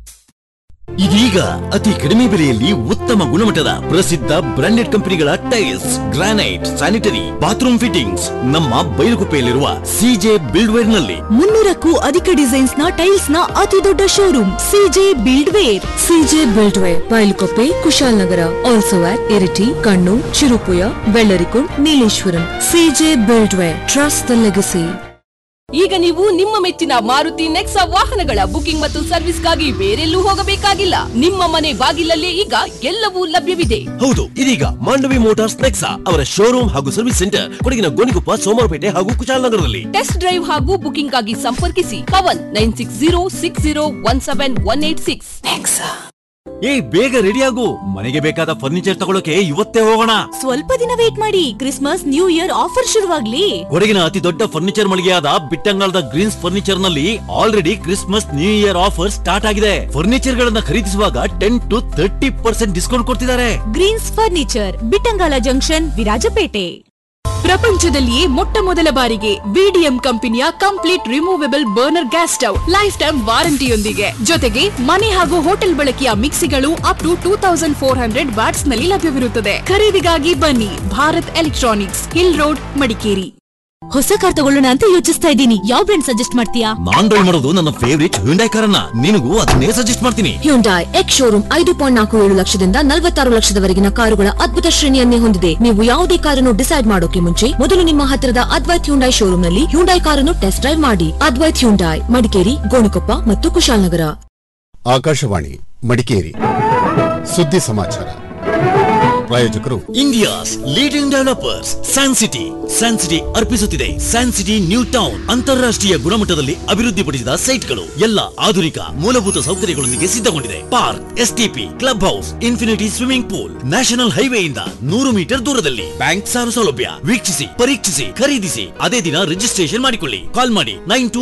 ಇದೀಗ ಅತಿ ಕಡಿಮೆ ಬೆಲೆಯಲ್ಲಿ ಉತ್ತಮ ಗುಣಮಟ್ಟದ ಪ್ರಸಿದ್ಧ ಬ್ರಾಂಡೆಡ್ ಕಂಪನಿಗಳ tiles granite sanitary bathroom fittings ನಮ್ಮ ಬೈಲುಗುಪ್ಪೆಯಲ್ಲಿರುವ ಸಿಜೆ ಬಿಲ್ಡ್ವೇರ್ ನಲ್ಲಿ ಮುನ್ನೂರಕ್ಕೂ ಅಧಿಕ ಡಿಸೈನ್ಸ್ ನ ಟೈಲ್ಸ್ ನ ಅತಿ ದೊಡ್ಡ showroom CJ buildware CJ buildware Bylakuppe Kushalnagar also at Iritty Kannur Cherupuzha Vellarikund Nileshwaram CJ buildware trust the legacy ಈಗ ನೀವು ನಿಮ್ಮ ಮೆಚ್ಚಿನ ಮಾರುತಿ ನೆಕ್ಸಾ ವಾಹನಗಳ ಬುಕಿಂಗ್ ಮತ್ತು ಸರ್ವಿಸ್ಗಾಗಿ ಬೇರೆಲ್ಲೂ ಹೋಗಬೇಕಾಗಿಲ್ಲ ನಿಮ್ಮ ಮನೆ ಬಾಗಿಲಲ್ಲೇ ಈಗ ಎಲ್ಲವೂ ಲಭ್ಯವಿದೆ ಹೌದು ಇದೀಗ ಮಾಂಡವಿ ಮೋಟಾರ್ಸ್ ನೆಕ್ಸಾ ಅವರ ಶೋರೂಮ್ ಹಾಗೂ ಸರ್ವಿಸ್ ಸೆಂಟರ್ ಕೊಡಗಿನ ಗೋಣಿಕೊಪ್ಪ ಸೋಮವಾರಪೇಟೆ ಹಾಗೂ ಕುಶಾಲನಗರದಲ್ಲಿ ಟೆಸ್ಟ್ ಡ್ರೈವ್ ಹಾಗೂ ಬುಕಿಂಗ್ ಆಗಿ ಸಂಪರ್ಕಿಸಿ Pavan nine six zero six zero one seven one eight six ಏ ಬೇಗ ರೆಡಿ ಆಗು ಮನೆಗೆ ಬೇಕಾದ ಫರ್ನಿಚರ್ ತಗೊಳಕ್ಕೆ ಇವತ್ತೇ ಹೋಗೋಣ ಸ್ವಲ್ಪ ದಿನ ವೇಟ್ ಮಾಡಿ ಕ್ರಿಸ್ಮಸ್ ನ್ಯೂ ಇಯರ್ ಆಫರ್ ಶುರುವಾಗ್ಲಿ ಕೊಡಗಿನ ಅತಿ ದೊಡ್ಡ ಫರ್ನಿಚರ್ ಮಳಿಗೆಯಾದ ಬಿಟ್ಟಂಗಾಲದ ಗ್ರೀನ್ಸ್ ಫರ್ನಿಚರ್ ನಲ್ಲಿ already Christmas new year offer start ಆಗಿದೆ ಫರ್ನಿಚರ್ ಗಳನ್ನ ಖರೀದಿಸುವಾಗ ten to thirty percent discount ಕೊಡ್ತಿದ್ದಾರೆ Greens furniture Bittangala junction Virajpet ಪ್ರಪಂಚದಲ್ಲಿಯೇ ಮೊಟ್ಟ ಮೊದಲ ಬಾರಿಗೆ ವಿಡಿಎಂ ಕಂಪನಿಯ complete removable burner gas stove lifetime ವಾರಂಟಿಯೊಂದಿಗೆ ಜೊತೆಗೆ ಮನೆ ಹಾಗೂ ಹೋಟೆಲ್ ಬಳಕೆಯ ಮಿಕ್ಸಿಗಳು up to two thousand four hundred watts ನಲ್ಲಿ ಲಭ್ಯವಿರುತ್ತದೆ ಖರೀದಿಗಾಗಿ ಬನ್ನಿ Bharat electronics hill road Madikeri ಹೊಸ ಕಾರ್ ತಗೊಳ್ಳೋಣ ಅಂತ ಯೋಚಿಸ್ತಾ ಇದ್ದೀನಿ ಯಾವ ಬ್ರ್ಯಾಂಡ್ ಸಜೆಸ್ಟ್ ಮಾಡ್ತೀಯಾ ನಾನ್ ಡ್ರೈವ್ ಮಾಡೋದು ನನ್ನ ಫೇವರಿಟ್ ಹ್ಯುಂಡೈ ಕಾರನ್ನ ನಿನಗೂ ಅದನ್ನೇ ಸಜೆಸ್ಟ್ ಮಾಡ್ತೀನಿ ಹ್ಯುಂಡಾಯ್ ಎಕ್ಸ್ ಶೋರೂಮ್ ಐದು ಪಾಯಿಂಟ್ ನಾಲ್ಕು ಏಳು ಲಕ್ಷದಿಂದ ನಲವತ್ತಾರು ಲಕ್ಷದವರೆಗಿನ ಕಾರುಗಳ ಅದ್ಭುತ ಶ್ರೇಣಿಯನ್ನೇ ಹೊಂದಿದೆ ನೀವು ಯಾವುದೇ ಕಾರನ್ನು ಡಿಸೈಡ್ ಮಾಡೋಕೆ ಮುಂಚೆ ಮೊದಲು ನಿಮ್ಮ ಹತ್ತಿರದ ಅದ್ವೈತ್ ಹ್ಯುಂಡೈ ಶೋರೂಮ್ ನಲ್ಲಿ ಹ್ಯುಂಡೈ ಕಾರನ್ನು ಟೆಸ್ಟ್ ಡ್ರೈವ್ ಮಾಡಿ ಅದ್ವೈತ್ ಹ್ಯುಂಡಾಯ್ ಮಡಿಕೇರಿ ಗೋಣಿಕೊಪ್ಪ ಮತ್ತು ಕುಶಾಲನಗರ ಆಕಾಶವಾಣಿ ಮಡಿಕೇರಿ ಸುದ್ದಿ ಸಮಾಚಾರ ಪ್ರಾಯೋಜಕರು India's leading developers San City San City ಅರ್ಪಿಸುತ್ತಿದೆ ಸ್ಯಾನ್ ಸಿಟಿ ನ್ಯೂ ಟೌನ್ ಅಂತಾರಾಷ್ಟ್ರೀಯ ಗುಣಮಟ್ಟದಲ್ಲಿ ಅಭಿವೃದ್ಧಿಪಡಿಸಿದ ಸೈಟ್ಗಳು ಎಲ್ಲ ಆಧುನಿಕ ಮೂಲಭೂತ ಸೌಕರ್ಯಗಳೊಂದಿಗೆ ಸಿದ್ಧಗೊಂಡಿದೆ park STP clubhouse infinity swimming pool national ಹೈವೇಯಿಂದ ನೂರು ಮೀಟರ್ ದೂರದಲ್ಲಿ ಬ್ಯಾಂಕ್ ಸಾಲ ಸೌಲಭ್ಯ ವೀಕ್ಷಿಸಿ ಪರೀಕ್ಷಿಸಿ ಖರೀದಿಸಿ ಅದೇ ದಿನ ರಿಜಿಸ್ಟ್ರೇಷನ್ ಮಾಡಿಕೊಳ್ಳಿ ಕಾಲ್ ಮಾಡಿ ನೈನ್ ಟು